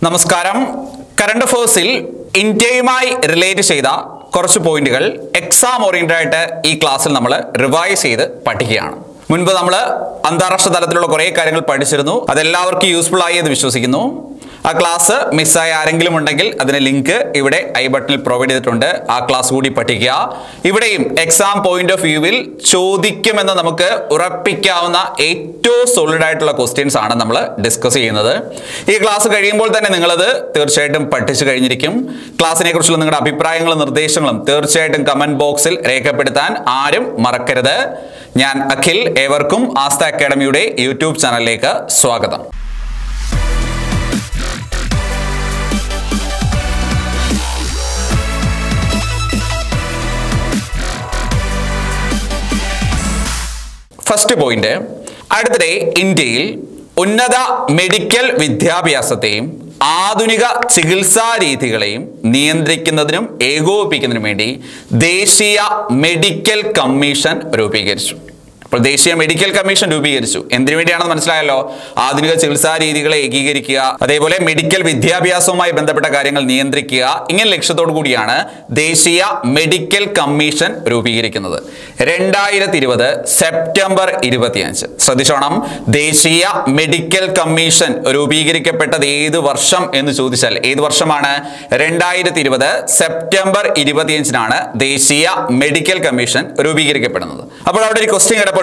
നമസ്കാരം കറണ്ട് അഫേഴ്സിൽ ഇന്ത്യയുമായി റിലേറ്റ് ചെയ്ത കുറച്ച് പോയിന്റുകൾ എക്സാം ഓറിയന്റഡ് ആയിട്ട് ഈ ക്ലാസ്സിൽ നമ്മൾ റിവൈസ് ചെയ്ത് പഠിക്കുകയാണ് മുൻപ് നമ്മൾ അന്താരാഷ്ട്ര തലത്തിലുള്ള കുറേ കാര്യങ്ങൾ പഠിച്ചിരുന്നു അതെല്ലാവർക്കും യൂസ്ഫുൾ ആയി എന്ന് വിശ്വസിക്കുന്നു ആ ക്ലാസ് മിസ്സായ ആരെങ്കിലും ഉണ്ടെങ്കിൽ അതിന് ലിങ്ക് ഇവിടെ ഐ ബട്ടണിൽ പ്രൊവൈഡ് ചെയ്തിട്ടുണ്ട് ആ ക്ലാസ് കൂടി പഠിക്കുക ഇവിടെയും എക്സാം പോയിന്റ് ഓഫ് വ്യൂവിൽ ചോദിക്കുമെന്ന് നമുക്ക് ഉറപ്പിക്കാവുന്ന ഏറ്റവും സോളിഡ് ആയിട്ടുള്ള ക്വസ്റ്റ്യൻസ് ആണ് നമ്മൾ ഡിസ്കസ് ചെയ്യുന്നത് ഈ ക്ലാസ് കഴിയുമ്പോൾ തന്നെ നിങ്ങളത് തീർച്ചയായിട്ടും പഠിച്ചു കഴിഞ്ഞിരിക്കും ക്ലാസ്സിനെ കുറിച്ചുള്ള നിങ്ങളുടെ അഭിപ്രായങ്ങളും നിർദ്ദേശങ്ങളും തീർച്ചയായിട്ടും കമന്റ് ബോക്സിൽ രേഖപ്പെടുത്താൻ ആരും മറക്കരുത് ഞാൻ അഖിൽ ഏവർക്കും ആസ്ത അക്കാഡമിയുടെ യൂട്യൂബ് ചാനലിലേക്ക് സ്വാഗതം ഫസ്റ്റ് പോയിന്റ് അടുത്തിടെ ഇന്ത്യയിൽ ഉന്നത മെഡിക്കൽ വിദ്യാഭ്യാസത്തെയും ആധുനിക ചികിത്സാ രീതികളെയും നിയന്ത്രിക്കുന്നതിനും ഏകോപിപ്പിക്കുന്നതിനും വേണ്ടി ദേശീയ മെഡിക്കൽ കമ്മീഷൻ രൂപീകരിച്ചു അപ്പോൾ ദേശീയ മെഡിക്കൽ കമ്മീഷൻ രൂപീകരിച്ചു എന്തിനു വേണ്ടിയാണെന്ന് മനസ്സിലായല്ലോ ആധുനിക ചികിത്സാ രീതികളെ ഏകീകരിക്കുക അതേപോലെ മെഡിക്കൽ വിദ്യാഭ്യാസവുമായി ബന്ധപ്പെട്ട കാര്യങ്ങൾ നിയന്ത്രിക്കുക ഇങ്ങനെ ലക്ഷ്യത്തോടു കൂടിയാണ് ദേശീയ മെഡിക്കൽ കമ്മീഷൻ രൂപീകരിക്കുന്നത് രണ്ടായിരത്തി ഇരുപത് സെപ്റ്റംബർ ഇരുപത്തിയഞ്ച് ശ്രദ്ധിച്ചോണം ദേശീയ മെഡിക്കൽ കമ്മീഷൻ രൂപീകരിക്കപ്പെട്ടത് ഏത് വർഷം എന്ന് ചോദിച്ചാൽ ഏത് വർഷമാണ് രണ്ടായിരത്തി ഇരുപത് സെപ്റ്റംബർ ഇരുപത്തിയഞ്ചിനാണ് ദേശീയ മെഡിക്കൽ കമ്മീഷൻ രൂപീകരിക്കപ്പെടുന്നത് അപ്പോൾ അവിടെ ഒരു ക്വസ്റ്റ്യൻ കിടപ്പുണ്ട്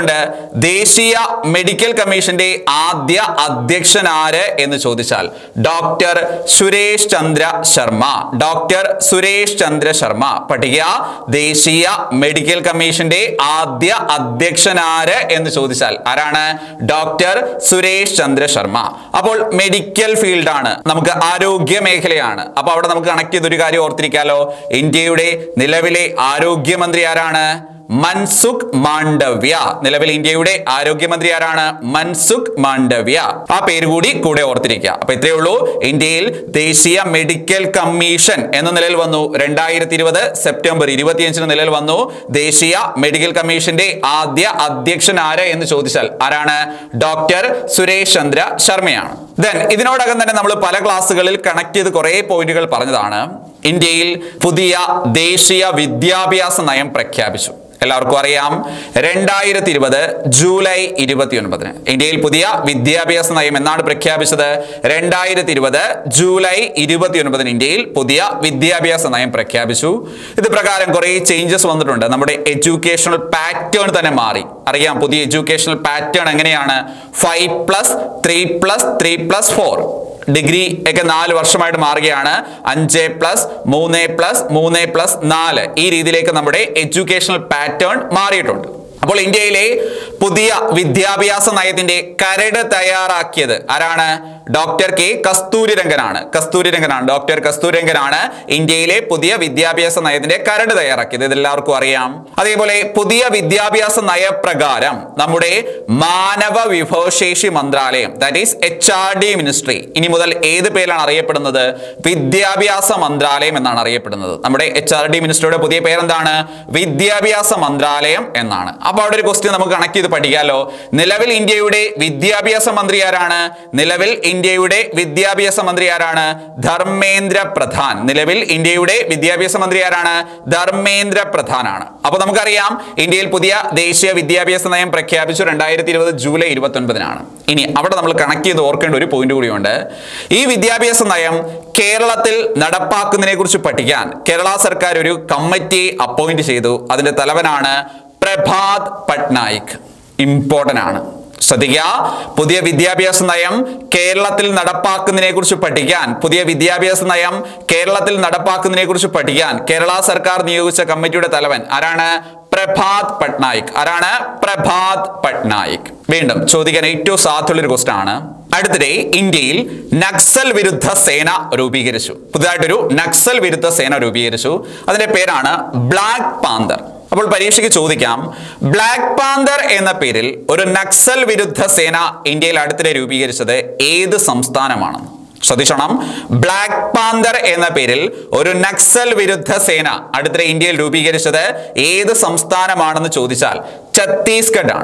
ദേശീയ മെഡിക്കൽ കമ്മീഷന്റെ ആദ്യ അധ്യക്ഷൻ ആര് എന്ന് ചോദിച്ചാൽ ഡോക്ടർ സുരേഷ് ചന്ദ്ര ശർമ്മ ഡോക്ടർ സുരേഷ് ചന്ദ്ര ശർമ്മ പഠിക്കുക ദേശീയ മെഡിക്കൽ കമ്മീഷന്റെ ആദ്യ അധ്യക്ഷൻ ആര് എന്ന് ചോദിച്ചാൽ ആരാണ് ഡോക്ടർ സുരേഷ് ചന്ദ്ര ശർമ്മ അപ്പോൾ മെഡിക്കൽ ഫീൽഡാണ് നമുക്ക് ആരോഗ്യ മേഖലയാണ് അപ്പൊ അവിടെ നമുക്ക് കണക്ട് ചെയ്തൊരു കാര്യം ഓർത്തിരിക്കാലോ ഇന്ത്യയുടെ നിലവിലെ ആരോഗ്യമന്ത്രി ആരാണ് മൻസുഖ് മാണ്ഡവ്യ നിലവിൽ ഇന്ത്യയുടെ ആരോഗ്യമന്ത്രി ആരാണ് മൻസുഖ് മാണ്ഡവ്യ ആ പേര് കൂടി കൂടെ ഓർത്തിരിക്കുക അപ്പൊ ഇത്രയേ ഉള്ളൂ ഇന്ത്യയിൽ ദേശീയ മെഡിക്കൽ കമ്മീഷൻ എന്ന നിലയിൽ വന്നു രണ്ടായിരത്തി ഇരുപത് സെപ്റ്റംബർ ഇരുപത്തിയഞ്ചിന് നിലയിൽ വന്നു ദേശീയ മെഡിക്കൽ കമ്മീഷന്റെ ആദ്യ അധ്യക്ഷൻ ആര് എന്ന് ചോദിച്ചാൽ ആരാണ് ഡോക്ടർ സുരേഷ് ചന്ദ്ര ശർമ്മയാണ് ദെൻ ഇതിനോടകം തന്നെ നമ്മൾ പല ക്ലാസ്സുകളിൽ കണക്ട് ചെയ്ത് കുറേ പോയിന്റുകൾ പറഞ്ഞതാണ് ഇന്ത്യയിൽ പുതിയ ദേശീയ വിദ്യാഭ്യാസ നയം പ്രഖ്യാപിച്ചു എല്ലാവർക്കും അറിയാം രണ്ടായിരത്തി ഇരുപത് ജൂലൈ ഇരുപത്തി ഒൻപതിന് ഇന്ത്യയിൽ പുതിയ വിദ്യാഭ്യാസ നയം എന്നാണ് പ്രഖ്യാപിച്ചത് രണ്ടായിരത്തി ഇരുപത് ജൂലൈ ഇരുപത്തി ഒൻപതിന് ഇന്ത്യയിൽ പുതിയ വിദ്യാഭ്യാസ നയം പ്രഖ്യാപിച്ചു ഇത് പ്രകാരം കുറേ ചേഞ്ചസ് വന്നിട്ടുണ്ട് നമ്മുടെ എഡ്യൂക്കേഷണൽ പാറ്റേൺ തന്നെ മാറി അറിയാം പുതിയ എഡ്യൂക്കേഷണൽ പാറ്റേൺ എങ്ങനെയാണ് five plus three plus three plus four degree ഒക്കെ നാല് വർഷമായിട്ട് മാറുകയാണ് അഞ്ച് പ്ലസ് മൂന്ന് പ്ലസ് മൂന്ന് പ്ലസ് നാല് ഈ രീതിയിലേക്ക് നമ്മുടെ എഡ്യൂക്കേഷണൽ പാറ്റേൺ മാറിയിട്ടുണ്ട് അപ്പോൾ ഇന്ത്യയിലെ പുതിയ വിദ്യാഭ്യാസ നയത്തിന്റെ കരട് തയ്യാറാക്കിയത് ആരാണ് ഡോക്ടർ കെ കസ്തൂരിരംഗനാണ് കസ്തൂരിരംഗനാണ് ഡോക്ടർ കസ്തൂരിരംഗനാണ് ഇന്ത്യയിലെ പുതിയ വിദ്യാഭ്യാസ നയത്തിന്റെ കരട് തയ്യാറാക്കിയത് ഇതെല്ലാവർക്കും അറിയാം അതേപോലെ പുതിയ വിദ്യാഭ്യാസ നയപ്രകാരം നമ്മുടെ മാനവ വിഭവശേഷി മന്ത്രാലയം that is H R D ministry ഇനി മുതൽ ഏത് പേരിലാണ് അറിയപ്പെടുന്നത് വിദ്യാഭ്യാസ മന്ത്രാലയം എന്നാണ് അറിയപ്പെടുന്നത് നമ്മുടെ എച്ച് ആർ ഡി മിനിസ്ട്രിയുടെ പുതിയ പേരെന്താണ് വിദ്യാഭ്യാസ മന്ത്രാലയം എന്നാണ് അപ്പൊ അവിടെ ഒരു ക്വസ്റ്റ്യൻ നമുക്ക് കണക്ട് ചെയ്ത് പഠിക്കാലോ നിലവിൽ ഇന്ത്യയുടെ വിദ്യാഭ്യാസ മന്ത്രി ആരാണ് നിലവിൽ ഇന്ത്യയുടെ വിദ്യാഭ്യാസ മന്ത്രി ആരാണ് ധർമ്മേന്ദ്ര പ്രധാൻ നിലവിൽ ഇന്ത്യയുടെ വിദ്യാഭ്യാസ മന്ത്രി ആരാണ് ധർമ്മേന്ദ്ര പ്രധാൻ ആണ് അപ്പൊ നമുക്കറിയാം ഇന്ത്യയിൽ പുതിയ ദേശീയ വിദ്യാഭ്യാസ നയം പ്രഖ്യാപിച്ചു രണ്ടായിരത്തി ഇരുപത് ജൂലൈ ഇരുപത്തി ഒൻപതിനാണ് ഇനി അവിടെ നമ്മൾ കണക്ട് ചെയ്ത് ഓർക്കേണ്ട ഒരു പോയിന്റ് കൂടിയുണ്ട് ഈ വിദ്യാഭ്യാസ നയം കേരളത്തിൽ നടപ്പാക്കുന്നതിനെ കുറിച്ച് പഠിക്കാൻ കേരള സർക്കാർ ഒരു കമ്മിറ്റി അപ്പോയിന്റ് ചെയ്തു അതിന്റെ തലവനാണ് പ്രഭാത് പട്നായിക് ഇമ്പോർട്ടൻ്റ് ആണ് ശ്രദ്ധിക്കുക പുതിയ വിദ്യാഭ്യാസ നയം കേരളത്തിൽ നടപ്പാക്കുന്നതിനെ കുറിച്ച് പഠിക്കാൻ പുതിയ വിദ്യാഭ്യാസ നയം കേരളത്തിൽ നടപ്പാക്കുന്നതിനെ കുറിച്ച് പഠിക്കാൻ കേരള സർക്കാർ നിയോഗിച്ച കമ്മിറ്റിയുടെ തലവൻ ആരാണ് പ്രഭാത് പട്നായിക് ആരാണ് പ്രഭാത് പട്നായിക് വീണ്ടും ചോദിക്കാൻ ഏറ്റവും സാധ്യതയുള്ള ഒരു ക്വസ്റ്റൻ ആണ് അടുത്തിടെ ഇന്ത്യയിൽ നക്സൽ വിരുദ്ധ സേന രൂപീകരിച്ചു പുതുതായിട്ടൊരു നക്സൽ വിരുദ്ധ സേന രൂപീകരിച്ചു അതിന്റെ പേരാണ് ബ്ലാക്ക് പാന്തർ അപ്പോൾ പരീക്ഷയ്ക്ക് ചോദിക്കാം ബ്ലാക്ക് പാന്തർ എന്ന പേരിൽ ഒരു നക്സൽ വിരുദ്ധ സേന ഇന്ത്യയിൽ അടുത്തിടെ രൂപീകരിച്ചത് ഏത് സംസ്ഥാനമാണെന്ന് ശ്രദ്ധിച്ചോണം ബ്ലാക്ക് പാന്തർ എന്ന പേരിൽ ഒരു നക്സൽ വിരുദ്ധ സേന അടുത്തിടെ ഇന്ത്യയിൽ രൂപീകരിച്ചത് ഏത് സംസ്ഥാനമാണെന്ന് ചോദിച്ചാൽ ഛത്തീസ്ഗഡ് ആണ്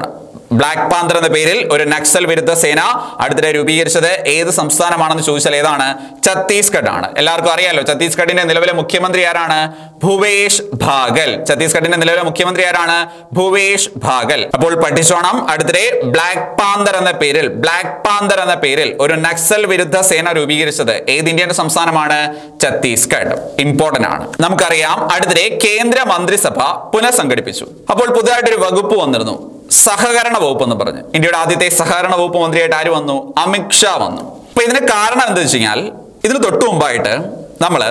ബ്ലാക്ക് പാന്തർ എന്ന പേരിൽ ഒരു നക്സൽ വിരുദ്ധ സേന അടുത്തിടെ രൂപീകരിച്ചത് ഏത് സംസ്ഥാനമാണെന്ന് ചോദിച്ചാൽ ഏതാണ് ഛത്തീസ്ഗഡ് ആണ് എല്ലാവർക്കും അറിയാലോ ഛത്തീസ്ഗഡിന്റെ നിലവിലെ മുഖ്യമന്ത്രി ആരാണ് ഭൂപേഷ് ഭാഗൽ ഛത്തീസ്ഗഡിന്റെ നിലവിലെ മുഖ്യമന്ത്രി ആരാണ് ഭൂപേഷ് ഭാഗൽ അപ്പോൾ പഠിച്ചോണം അടുത്തിടെ ബ്ലാക്ക് പാന്തർ എന്ന പേരിൽ ബ്ലാക്ക് പാന്തർ എന്ന പേരിൽ ഒരു നക്സൽ വിരുദ്ധ സേന രൂപീകരിച്ചത് ഏത് ഇന്ത്യൻ സംസ്ഥാനമാണ് ഛത്തീസ്ഗഡ് ഇമ്പോർട്ടന്റ് ആണ് നമുക്കറിയാം അടുത്തിടെ കേന്ദ്ര മന്ത്രിസഭ പുനഃസംഘടിപ്പിച്ചു അപ്പോൾ പുതുതായിട്ടൊരു വകുപ്പ് വന്നിരുന്നു സഹകരണ വകുപ്പ് എന്ന് പറഞ്ഞ് ഇന്ത്യയുടെ ആദ്യത്തെ സഹകരണ വകുപ്പ് മന്ത്രിയായിട്ട് ആര് വന്നു അമിത് ഷാ വന്നു അപ്പൊ ഇതിന് കാരണം എന്താ വെച്ച് കഴിഞ്ഞാൽ ഇതിന് തൊട്ടു മുമ്പായിട്ട് നമ്മള്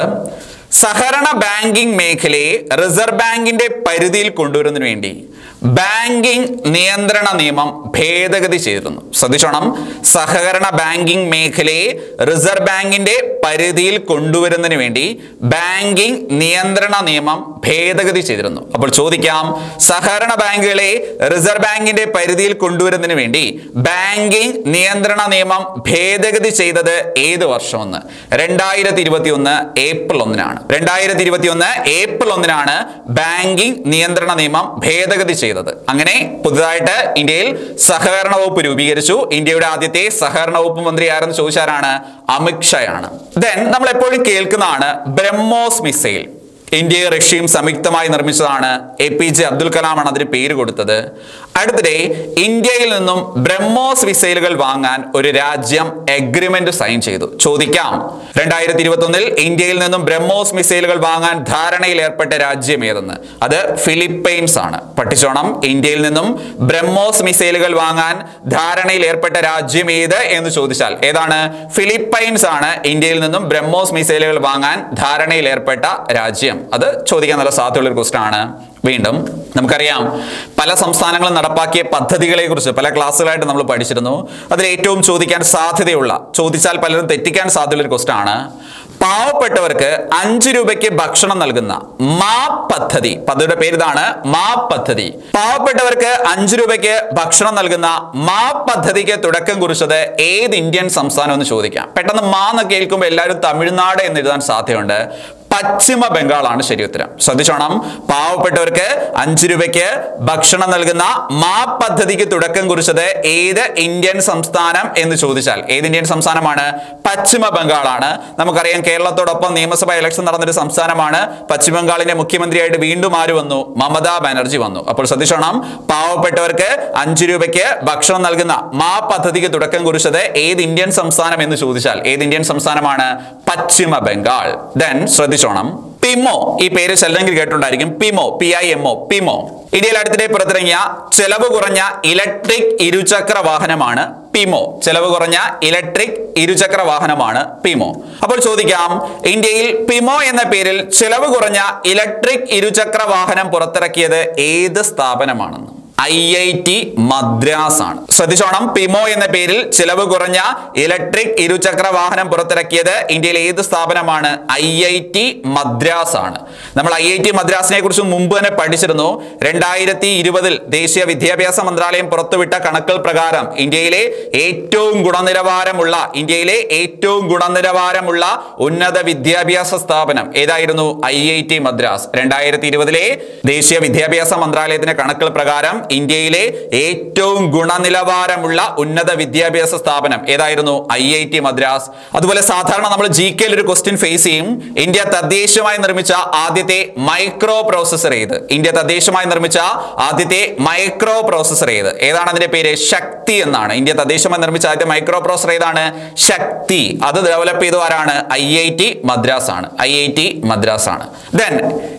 സഹകരണ ബാങ്കിംഗ് മേഖലയെ റിസർവ് ബാങ്കിന്റെ പരിധിയിൽ കൊണ്ടുവരുന്നതിന് വേണ്ടി ബാങ്കിംഗ് നിയന്ത്രണ നിയമം ഭേദഗതി ചെയ്തിരുന്നു ശ്രദ്ധിച്ചോണം സഹകരണ ബാങ്കിംഗ് മേഖലയെ റിസർവ് ബാങ്കിന്റെ പരിധിയിൽ കൊണ്ടുവരുന്നതിന് വേണ്ടി ബാങ്കിംഗ് നിയന്ത്രണ നിയമം ഭേദഗതി ചെയ്തിരുന്നു അപ്പോൾ ചോദിക്കാം സഹകരണ ബാങ്കുകളെ റിസർവ് ബാങ്കിന്റെ പരിധിയിൽ കൊണ്ടുവരുന്നതിന് വേണ്ടി ബാങ്കിംഗ് നിയന്ത്രണ നിയമം ഭേദഗതി ചെയ്തത് ഏത് വർഷമെന്ന് രണ്ടായിരത്തി ഇരുപത്തി ഒന്ന് ഏപ്രിൽ ഒന്നിനാണ് രണ്ടായിരത്തി ഇരുപത്തി ഒന്ന് ഏപ്രിൽ ഒന്നിനാണ് ബാങ്കിംഗ് നിയന്ത്രണ നിയമം ഭേദഗതി ചെയ്തത് അങ്ങനെ പുതുതായിട്ട് ഇന്ത്യയിൽ സഹകരണ വകുപ്പ് രൂപീകരിച്ചു ഇന്ത്യയുടെ ആദ്യത്തെ സഹകരണ വകുപ്പ് മന്ത്രി ആരെന്ന് ചോദിച്ചാരാണ് അമിത് ഷായാണ് ദെൻ നമ്മൾ എപ്പോഴും കേൾക്കുന്നതാണ് ബ്രഹ്മോസ് മിസൈൽ ഇന്ത്യയും റഷ്യയും സംയുക്തമായി നിർമ്മിച്ചതാണ് എ പി ജെ അബ്ദുൽ കലാമാണ് അതിന് പേര് കൊടുത്തത് അടുത്തിടെ ഇന്ത്യയിൽ നിന്നും ബ്രഹ്മോസ് മിസൈലുകൾ വാങ്ങാൻ ഒരു രാജ്യം എഗ്രിമെന്റ് സൈൻ ചെയ്തു ചോദിക്കാം രണ്ടായിരത്തി ഇരുപത്തൊന്നിൽ ഇന്ത്യയിൽ നിന്നും ബ്രഹ്മോസ് മിസൈലുകൾ വാങ്ങാൻ ധാരണയിൽ ഏർപ്പെട്ട രാജ്യം ഏതെന്ന് അത് ഫിലിപ്പൈൻസ് ആണ് പഠിച്ചോണം ഇന്ത്യയിൽ നിന്നും ബ്രഹ്മോസ് മിസൈലുകൾ വാങ്ങാൻ ധാരണയിൽ ഏർപ്പെട്ട രാജ്യം ഏത് എന്ന് ചോദിച്ചാൽ ഏതാണ് ഫിലിപ്പൈൻസ് ആണ് ഇന്ത്യയിൽ നിന്നും ബ്രഹ്മോസ് മിസൈലുകൾ വാങ്ങാൻ ധാരണയിൽ ഏർപ്പെട്ട രാജ്യം അത് ചോദിക്കാൻ നല്ല സാധ്യതയുള്ള ഒരു ക്വസ്റ്റൻ ആണ് വീണ്ടും നമുക്കറിയാം പല സംസ്ഥാനങ്ങളും നടപ്പാക്കിയ പദ്ധതികളെ കുറിച്ച് പല ക്ലാസ്സുകളായിട്ട് നമ്മൾ പഠിച്ചിരുന്നു അതിൽ ഏറ്റവും ചോദിക്കാൻ സാധ്യതയുള്ള ചോദിച്ചാൽ പലരും തെറ്റിക്കാൻ സാധ്യതയുള്ള ഒരു ക്വസ്റ്റൻ ആണ് പാവപ്പെട്ടവർക്ക് അഞ്ച് രൂപയ്ക്ക് ഭക്ഷണം നൽകുന്ന മാ പദ്ധതി പദ്ധതിയുടെ പേര് ഇതാണ് മാ പദ്ധതി പാവപ്പെട്ടവർക്ക് അഞ്ച് രൂപയ്ക്ക് ഭക്ഷണം നൽകുന്ന മാ പദ്ധതിക്ക് തുടക്കം കുറിച്ചത് ഏത് ഇന്ത്യൻ സംസ്ഥാനം എന്ന് ചോദിക്കാം പെട്ടെന്ന് മാ എന്ന് കേൾക്കുമ്പോൾ എല്ലാവരും തമിഴ്നാട് എന്ന് എഴുതാൻ സാധ്യതയുണ്ട് പശ്ചിമ ബംഗാളാണ് ശരി ഉത്തരം ശ്രദ്ധിച്ചോണം പാവപ്പെട്ടവർക്ക് അഞ്ച് രൂപയ്ക്ക് ഭക്ഷണം നൽകുന്ന മാ പദ്ധതിക്ക് തുടക്കം കുറിച്ചത് ഏത് ഇന്ത്യൻ സംസ്ഥാനം എന്ന് ചോദിച്ചാൽ ഏത് ഇന്ത്യൻ സംസ്ഥാനമാണ് പശ്ചിമ ബംഗാളാണ് നമുക്കറിയാം കേരളത്തോടൊപ്പം നിയമസഭാ ഇലക്ഷൻ നടന്നൊരു സംസ്ഥാനമാണ് പശ്ചിമ ബംഗാളിന്റെ മുഖ്യമന്ത്രിയായിട്ട് വീണ്ടും ആര് വന്നു മമതാ ബാനർജി വന്നു അപ്പോൾ ശ്രദ്ധിച്ചോണം പാവപ്പെട്ടവർക്ക് അഞ്ച് രൂപയ്ക്ക് ഭക്ഷണം നൽകുന്ന മാ പദ്ധതിക്ക് തുടക്കം കുറിച്ചത് ഏത് ഇന്ത്യൻ സംസ്ഥാനം എന്ന് ചോദിച്ചാൽ ഏത് ഇന്ത്യൻ സംസ്ഥാനമാണ് പശ്ചിമ ബംഗാൾ ദെൻ ശ്രദ്ധിച്ചോണം പിമോ ഈ പേര് ചിലരെങ്കിൽ കേട്ടിട്ടുണ്ടായിരിക്കും PiMo P I M O PiMo ഇന്ത്യയിൽ അടുത്തിടെ പുറത്തിറങ്ങിയ ചെലവ് കുറഞ്ഞ ഇലക്ട്രിക് ഇരുചക്ര വാഹനമാണ് പിമോ ചെലവ് കുറഞ്ഞ ഇലക്ട്രിക് ഇരുചക്ര വാഹനമാണ് പിമോ അപ്പോൾ ചോദിക്കാം ഇന്ത്യയിൽ പിമോ എന്ന പേരിൽ ചെലവ് കുറഞ്ഞ ഇലക്ട്രിക് ഇരുചക്ര വാഹനം പുറത്തിറക്കിയത് ഏത് സ്ഥാപനമാണെന്ന് ഐ ഐ ടി മദ്രാസ് ആണ് ശ്രദ്ധിച്ചോണം പിമോ എന്ന പേരിൽ ചിലവ് കുറഞ്ഞ ഇലക്ട്രിക് ഇരുചക്ര വാഹനം പുറത്തിറക്കിയത് ഇന്ത്യയിലെ ഏത് സ്ഥാപനമാണ് ഐ ഐ ടി മദ്രാസ് ആണ് നമ്മൾ ഐ ഐ ടി മദ്രാസിനെ കുറിച്ച് മുമ്പ് തന്നെ പഠിച്ചിരുന്നു രണ്ടായിരത്തി ഇരുപതിൽ ദേശീയ വിദ്യാഭ്യാസ മന്ത്രാലയം പുറത്തുവിട്ട കണക്കുകൾ പ്രകാരം ഇന്ത്യയിലെ ഏറ്റവും ഗുണനിലവാരമുള്ള ഇന്ത്യയിലെ ഏറ്റവും ഗുണനിലവാരമുള്ള ഉന്നത വിദ്യാഭ്യാസ സ്ഥാപനം ഏതായിരുന്നു ഐ ഐ ടി മദ്രാസ് രണ്ടായിരത്തി ഇരുപതിലെ ദേശീയ വിദ്യാഭ്യാസ മന്ത്രാലയത്തിന്റെ കണക്കുകൾ പ്രകാരം ഇന്ത്യയിലെ ഏറ്റവും ഗുണനിലവാരമുള്ള ഉന്നത വിദ്യാഭ്യാസ സ്ഥാപനം ഏതായിരുന്നു ഐ ഐ ടി മദ്രാസ് അതുപോലെ സാധാരണ നമ്മൾ ജി കെയിൽ ഒരു ക്വസ്റ്റ്യൻ ഫേസ് ചെയ്യും ഇന്ത്യ തദ്ദേശീയമായി നിർമ്മിച്ച ആദ്യത്തെ മൈക്രോ പ്രോസസർ ഏത് ഇന്ത്യ തദ്ദേശീയമായി നിർമ്മിച്ച ആദ്യത്തെ മൈക്രോ പ്രോസസർ ഏത് ഏതാണ് അതിന്റെ പേര് ശക്തി എന്നാണ് ഇന്ത്യ തദ്ദേശീയമായി നിർമ്മിച്ച ആദ്യത്തെ മൈക്രോ പ്രോസസർ ഏതാണ് ശക്തി അത് ഡെവലപ്പ് ചെയ്തു ആരാണ് ഐ ഐ ടി മദ്രാസ് ആണ് ഐ ഐ ടി മദ്രാസ് ആണ് ദെൻ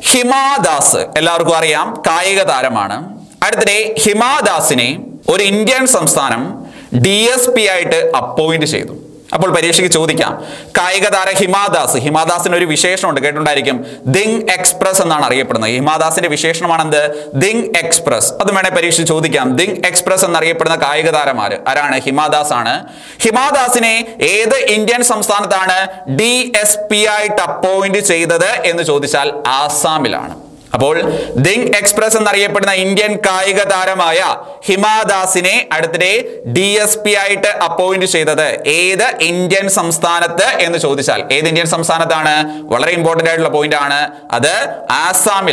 ഹിമാദാസ് എല്ലാവർക്കും അറിയാം കായിക താരമാണ് അടുത്തിടെ ഹിമാദാസിനെ ഒരു ഇന്ത്യൻ സംസ്ഥാനം ഡി എസ് പി ആയിട്ട് അപ്പോയിന്റ് ചെയ്തു അപ്പോൾ പരീക്ഷയ്ക്ക് ചോദിക്കാം കായിക താര ഹിമാദാസ് ഹിമാദാസിന് ഒരു വിശേഷണമുണ്ട് കേട്ടിട്ടുണ്ടായിരിക്കും ദിങ് എക്സ്പ്രസ് എന്നാണ് അറിയപ്പെടുന്നത് ഹിമാദാസിന്റെ വിശേഷണമാണ് എന്ത് ദിങ് എക്സ്പ്രസ് അത് വേണേ പരീക്ഷ ചോദിക്കാം ദിങ് എക്സ്പ്രസ് എന്നറിയപ്പെടുന്ന കായിക താരമാര് ആരാണ് ഹിമാദാസ് ആണ് ഹിമാദാസിനെ ഏത് ഇന്ത്യൻ സംസ്ഥാനത്താണ് ഡി എസ് പി ആയിട്ട് അപ്പോയിന്റ് ചെയ്തത് എന്ന് ചോദിച്ചാൽ ആസാമിലാണ് അപ്പോൾ ദിങ് എക്സ്പ്രസ് എന്നറിയപ്പെടുന്ന ഇന്ത്യൻ കായിക താരമായ ഹിമാദാസിനെ അടുത്തിടെ ഡി എസ് പി ആയിട്ട് അപ്പോയിന്റ് ചെയ്തത് ഏത് ഇന്ത്യൻ സംസ്ഥാനത്ത് എന്ന് ചോദിച്ചാൽ ഏത് ഇന്ത്യൻ സംസ്ഥാനത്താണ് വളരെ ഇമ്പോർട്ടന്റ് ആയിട്ടുള്ള പോയിന്റ് ആണ് അത് ആസാമിലാണ്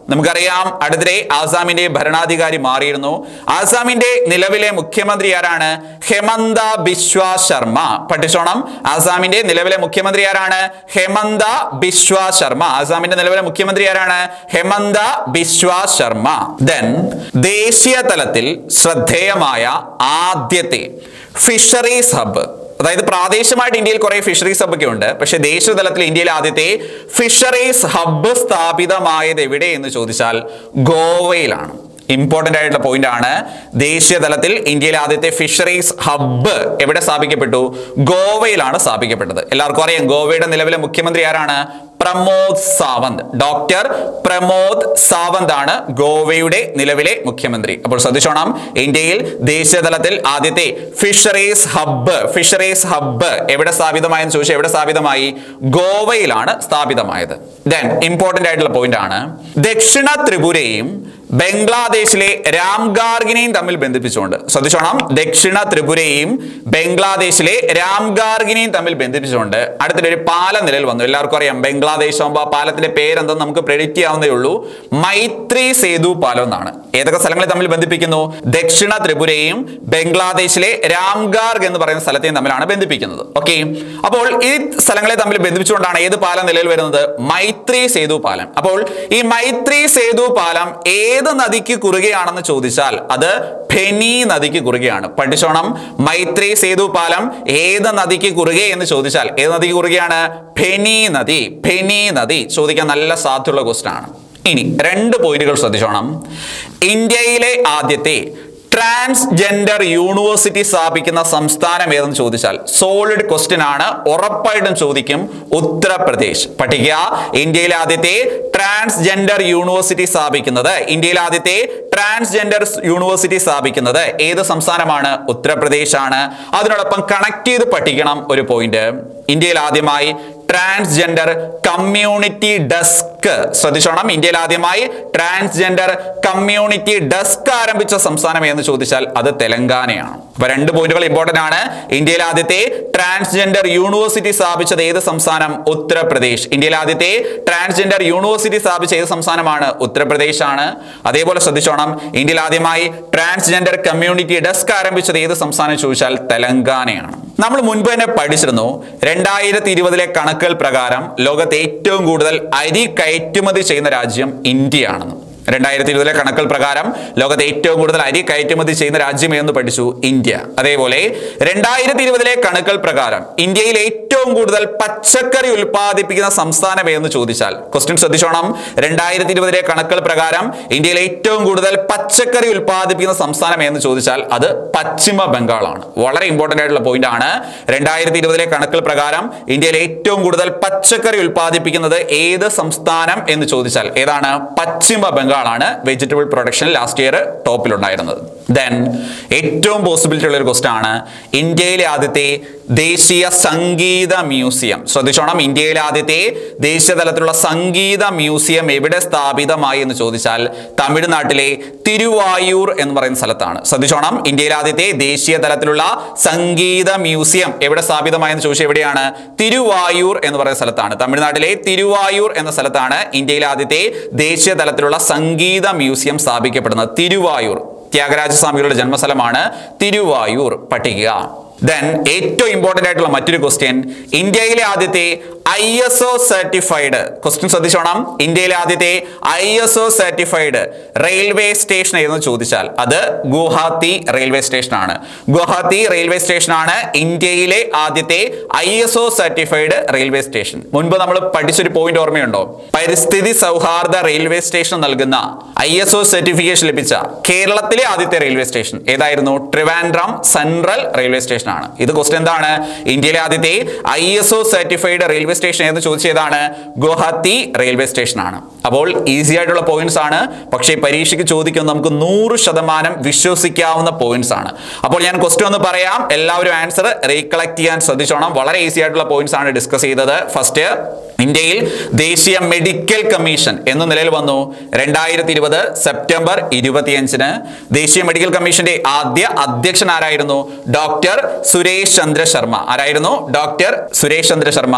നമുക്കറിയാം അടുത്തിടെ ആസാമിന്റെ ഭരണാധികാരി മാറിയിരുന്നു ആസാമിന്റെ നിലവിലെ മുഖ്യമന്ത്രി ആരാണ് ഹെമന്ത ബിശ്വ ശർമ്മ പഠിച്ചോണം ആസാമിന്റെ നിലവിലെ മുഖ്യമന്ത്രി ആരാണ് ഹെമന്ത ബിശ്വ ശർമ്മ ആസാമിന്റെ നിലവിലെ മുഖ്യമന്ത്രി ആരാണ് ഹെമന്ത ബിശ്വ ശർമ്മ ദെൻ ദേശീയ തലത്തിൽ ശ്രദ്ധേയമായ ആദ്യത്തെ ഫിഷറീസ് ഹബ്ബ് അതായത് പ്രാദേശികമായിട്ട് ഇന്ത്യയിൽ കുറെ ഫിഷറീസ് ഹബ് ഒക്കെ ഉണ്ട് പക്ഷേ ദേശീയ തലത്തിൽ ഇന്ത്യയിലെ ആദ്യത്തെ ഫിഷറീസ് ഹബ്ബ് സ്ഥാപിതമായത് എവിടെ എന്ന് ചോദിച്ചാൽ ഗോവയിലാണ് ഇമ്പോർട്ടന്റ് ആയിട്ടുള്ള പോയിന്റ് ആണ് ദേശീയ തലത്തിൽ ഇന്ത്യയിലെ ആദ്യത്തെ ഫിഷറീസ് ഹബ്ബ് എവിടെ സ്ഥാപിക്കപ്പെട്ടു ഗോവയിലാണ് സ്ഥാപിക്കപ്പെട്ടത് എല്ലാവർക്കും അറിയാം ഗോവയുടെ നിലവിലെ മുഖ്യമന്ത്രി ആരാണ് പ്രമോദ് സാവന്ത് ഡോക്ടർ പ്രമോദ് സാവന്ത് ആണ് ഗോവയുടെ നിലവിലെ മുഖ്യമന്ത്രി അപ്പോൾ ശ്രദ്ധിച്ചോണം ഇന്ത്യയിൽ ദേശീയ തലത്തിൽ ആദ്യത്തെ ഫിഷറീസ് ഹബ്ബ് ഫിഷറീസ് ഹബ്ബ് എവിടെ സ്ഥാപിതമായെന്ന് ചോദിച്ചാൽ എവിടെ സ്ഥാപിതമായി ഗോവയിലാണ് സ്ഥാപിതമായത് ദെൻ ഇമ്പോർട്ടന്റ് ആയിട്ടുള്ള പോയിന്റ് ആണ് ദക്ഷിണ ത്രിപുരയും ബംഗ്ലാദേശിലെ രാംഗാർഗിനെയും തമ്മിൽ ബന്ധിപ്പിച്ചുകൊണ്ട് ശ്രദ്ധിച്ചോണം ദക്ഷിണ ത്രിപുരയും ബംഗ്ലാദേശിലെ രാംഗാർഗിനെയും തമ്മിൽ ബന്ധിപ്പിച്ചുകൊണ്ട് അടുത്തൊരു പാലം നിലയിൽ വന്നു എല്ലാവർക്കും അറിയാം ബംഗ്ലാദേശ് ആകുമ്പോൾ ആ പാലത്തിന്റെ പേരെന്തെന്ന് നമുക്ക് പ്രെഡിക്റ്റ് ചെയ്യാവുന്നേ ഉള്ളൂ മൈത്രി സേതു പാലം എന്നാണ് ഏതൊക്കെ സ്ഥലങ്ങളെ തമ്മിൽ ബന്ധിപ്പിക്കുന്നു ദക്ഷിണ ത്രിപുരയും ബംഗ്ലാദേശിലെ രാംഗാർഗ് എന്ന് പറയുന്ന സ്ഥലത്തെയും തമ്മിലാണ് ബന്ധിപ്പിക്കുന്നത് ഓക്കെ അപ്പോൾ ഈ സ്ഥലങ്ങളെ തമ്മിൽ ബന്ധിപ്പിച്ചുകൊണ്ടാണ് ഏത് പാലം നിലയിൽ വരുന്നത് മൈത്രി സേതു പാലം അപ്പോൾ ഈ മൈത്രി സേതു പാലം ഏത് നദിക്ക് കുറുകയാണെന്ന് ചോദിച്ചാൽ അത് ഫെനി നദിക്ക് കുറുകയാണ് പഠിച്ചോണം മൈത്രി സേതു പാലം ഏത് നദിക്ക് കുറുകെ എന്ന് ചോദിച്ചാൽ ഏത് നദിക്ക് കുറുകയാണ് ഫെനി നദി ഫെനി നദി ചോദിക്കാൻ നല്ല സാധ്യതയുള്ള ക്വസ്റ്റൻ ആണ് ഇനി രണ്ട് പോയിന്റുകൾ ശ്രദ്ധിച്ചോണം ഇന്ത്യയിലെ ആദ്യത്തെ ട്രാൻസ്ജെൻഡർ യൂണിവേഴ്സിറ്റി സ്ഥാപിക്കുന്ന സംസ്ഥാനം ഏതെന്ന് ചോദിച്ചാൽ സോളിഡ് ക്വസ്റ്റ്യൻ ആണ് ഉറപ്പായിട്ടും ചോദിക്കും ഉത്തർപ്രദേശ് പഠിക്കുക ഇന്ത്യയിലെ ആദ്യത്തെ ട്രാൻസ്ജെൻഡർ യൂണിവേഴ്സിറ്റി സ്ഥാപിക്കുന്നത് ഇന്ത്യയിലെ ആദ്യത്തെ ട്രാൻസ്ജെൻഡർ യൂണിവേഴ്സിറ്റി സ്ഥാപിക്കുന്നത് ഏത് സംസ്ഥാനമാണ് ഉത്തർപ്രദേശ് ആണ് അതിനോടൊപ്പം കണക്ട് ചെയ്ത് പഠിക്കണം ഒരു പോയിന്റ് ഇന്ത്യയിൽ ആദ്യമായി ട്രാൻസ്ജെൻഡർ കമ്മ്യൂണിറ്റി ഡെസ്ക് ശ്രദ്ധിച്ചോണം ഇന്ത്യയിൽ ആദ്യമായി ട്രാൻസ്ജെൻഡർ കമ്മ്യൂണിറ്റി ഡെസ്ക് ആരംഭിച്ച സംസ്ഥാനം എന്ന് ചോദിച്ചാൽ അത് തെലങ്കാനയാണ് അപ്പൊ രണ്ട് പോയിന്റുകൾ ഇമ്പോർട്ടന്റ് ആണ് ഇന്ത്യയിൽ ആദ്യത്തെ ട്രാൻസ്ജെൻഡർ യൂണിവേഴ്സിറ്റി സ്ഥാപിച്ചത് ഏത് സംസ്ഥാനം ഉത്തർപ്രദേശ് ഇന്ത്യയിൽ ആദ്യത്തെ ട്രാൻസ്ജെൻഡർ യൂണിവേഴ്സിറ്റി സ്ഥാപിച്ച ഏത് സംസ്ഥാനമാണ് ഉത്തർപ്രദേശ് ആണ് അതേപോലെ ശ്രദ്ധിച്ചോണം ഇന്ത്യയിൽ ആദ്യമായി ട്രാൻസ്ജെൻഡർ കമ്മ്യൂണിറ്റി ഡെസ്ക് ആരംഭിച്ചത് ഏത് സംസ്ഥാനം ചോദിച്ചാൽ തെലങ്കാനയാണ് നമ്മൾ മുൻപ് തന്നെ പഠിച്ചിരുന്നു രണ്ടായിരത്തി ഇരുപതിലെ കണക്കുകൾ പ്രകാരം ലോകത്തെ ഏറ്റവും കൂടുതൽ അരി കയറ്റുമതി ചെയ്യുന്ന രാജ്യം ഇന്ത്യയാണെന്ന് രണ്ടായിരത്തി ഇരുപതിലെ കണക്കുകൾ പ്രകാരം ലോകത്തെ ഏറ്റവും കൂടുതൽ അരി കയറ്റുമതി ചെയ്യുന്ന രാജ്യം എന്ന് പഠിച്ചു ഇന്ത്യ അതേപോലെ രണ്ടായിരത്തി ഇരുപതിലെ കണക്കുകൾ പ്രകാരം ഇന്ത്യയിൽ ഏറ്റവും കൂടുതൽ പച്ചക്കറി ഉൽപ്പാദിപ്പിക്കുന്ന സംസ്ഥാനം എന്ന് ചോദിച്ചാൽ ക്വസ്റ്റ്യൻ ശ്രദ്ധിച്ചോണം രണ്ടായിരത്തി ഇരുപതിലെ കണക്കുകൾ പ്രകാരം ഇന്ത്യയിൽ ഏറ്റവും കൂടുതൽ പച്ചക്കറി ഉൽപ്പാദിപ്പിക്കുന്ന സംസ്ഥാനം എന്ന് ചോദിച്ചാൽ അത് പശ്ചിമ ബംഗാളാണ് വളരെ ഇമ്പോർട്ടന്റ് ആയിട്ടുള്ള പോയിന്റ് ആണ് രണ്ടായിരത്തി ഇരുപതിലെ കണക്കുകൾ പ്രകാരം ഇന്ത്യയിൽ ഏറ്റവും കൂടുതൽ പച്ചക്കറി ഉൽപ്പാദിപ്പിക്കുന്നത് ഏത് സംസ്ഥാനം എന്ന് ചോദിച്ചാൽ ഏതാണ് പശ്ചിമ ബംഗാൾ ബംഗാളാണ് വെജിറ്റബിൾ പ്രൊഡക്ഷൻ ലാസ്റ്റ് ഇയർ ടോപ്പിലുണ്ടായിരുന്നത് ദെൻ ഏറ്റവും പോസിബിലിറ്റി ഉള്ള ഒരു ക്വസ്റ്റൻ ആണ് ഇന്ത്യയിലെ ആദ്യത്തെ ദേശീയ സംഗീത മ്യൂസിയം ശ്രദ്ധിച്ചോണം ഇന്ത്യയിലെ ആദ്യത്തെ ദേശീയ തലത്തിലുള്ള സംഗീത മ്യൂസിയം എവിടെ സ്ഥാപിതമായി എന്ന് ചോദിച്ചാൽ തമിഴ്നാട്ടിലെ തിരുവായൂർ എന്ന് പറയുന്ന സ്ഥലത്താണ് ശ്രദ്ധിച്ചോണം ഇന്ത്യയിലെ ആദ്യത്തെ ദേശീയ തലത്തിലുള്ള സംഗീത മ്യൂസിയം എവിടെ സ്ഥാപിതമായി എന്ന് ചോദിച്ചാൽ എവിടെയാണ് തിരുവായൂർ എന്ന് പറയുന്ന സ്ഥലത്താണ് തമിഴ്നാട്ടിലെ തിരുവായൂർ എന്ന സ്ഥലത്താണ് ഇന്ത്യയിലെ ആദ്യത്തെ ദേശീയ തലത്തിലുള്ള സംഗീത മ്യൂസിയം സ്ഥാപിക്കപ്പെടുന്നത് തിരുവായൂർ ത്യാഗരാജസ്വാമികളുടെ ജന്മസ്ഥലമാണ് തിരുവായൂർ പഠിക്കുക ദെൻ ഏറ്റവും ഇമ്പോർട്ടന്റ് ആയിട്ടുള്ള മറ്റൊരു ക്വസ്റ്റ്യൻ ഇന്ത്യയിലെ ആദ്യത്തെ I S O certified question ശ്രദ്ധിച്ചോണം ഇന്ത്യയിലെ ആദ്യത്തെ I S O certified railway station ഏതെന്ന് ചോദിച്ചാൽ അത് ഗുവാഹത്തി റെയിൽവേ സ്റ്റേഷൻ ആണ് ഗുവാഹത്തി റെയിൽവേ സ്റ്റേഷൻ ആണ് ഇന്ത്യയിലെ ആദ്യത്തെ I S O certified railway station മുൻപ് നമ്മൾ പഠിച്ചൊരു പോയിന്റ് ഓർമ്മയുണ്ടോ പരിസ്ഥിതി സൗഹാർദ്ദ റെയിൽവേ സ്റ്റേഷൻ നൽകുന്ന ഐ എസ് ഒ സർട്ടിഫിക്കേഷൻ ലഭിച്ച കേരളത്തിലെ ആദ്യത്തെ റെയിൽവേ സ്റ്റേഷൻ ഏതായിരുന്നു ട്രിവാൻഡ്രം സെൻട്രൽ റെയിൽവേ സ്റ്റേഷൻ ആണ് ഇത് ക്വസ്റ്റ്യൻ എന്താണ് ഇന്ത്യയിലെ ആദ്യത്തെ I S O certified railway station എന്ന് ചോദിച്ചതാണ് ഗുവാഹത്തി റെയിൽവേ സ്റ്റേഷൻ ആണ് അപ്പോൾ ഈസി ആയിട്ടുള്ള പോയിന്റ്സ് ആണ് പക്ഷേ പരീക്ഷയ്ക്ക് ചോദിക്കുന്നത് നമുക്ക് നൂറ് ശതമാനം വിശ്വസിക്കാവുന്ന പോയിന്റ്സ് ആണ് അപ്പോൾ ഞാൻ ക്വസ്റ്റ്യൻ ഒന്ന് പറയാം എല്ലാവരും ആൻസർ റീകളക്ട് ചെയ്യാൻ ശ്രദ്ധിച്ചോണം വളരെ ഈസി ആയിട്ടുള്ള പോയിന്റ്സ് ആണ് ഡിസ്കസ് ചെയ്തത് ഫസ്റ്റ് ഇന്ത്യയിൽ ദേശീയ മെഡിക്കൽ കമ്മീഷൻ എന്ന നിലയിൽ വന്നു രണ്ടായിരത്തി ഇരുപത് സെപ്റ്റംബർ ഇരുപത്തിയഞ്ചിന് ദേശീയ മെഡിക്കൽ കമ്മീഷന്റെ ആദ്യ അധ്യക്ഷൻ ആരായിരുന്നു ഡോക്ടർ സുരേഷ് ചന്ദ്ര ശർമ്മ ആരായിരുന്നു ഡോക്ടർ സുരേഷ് ചന്ദ്ര ശർമ്മ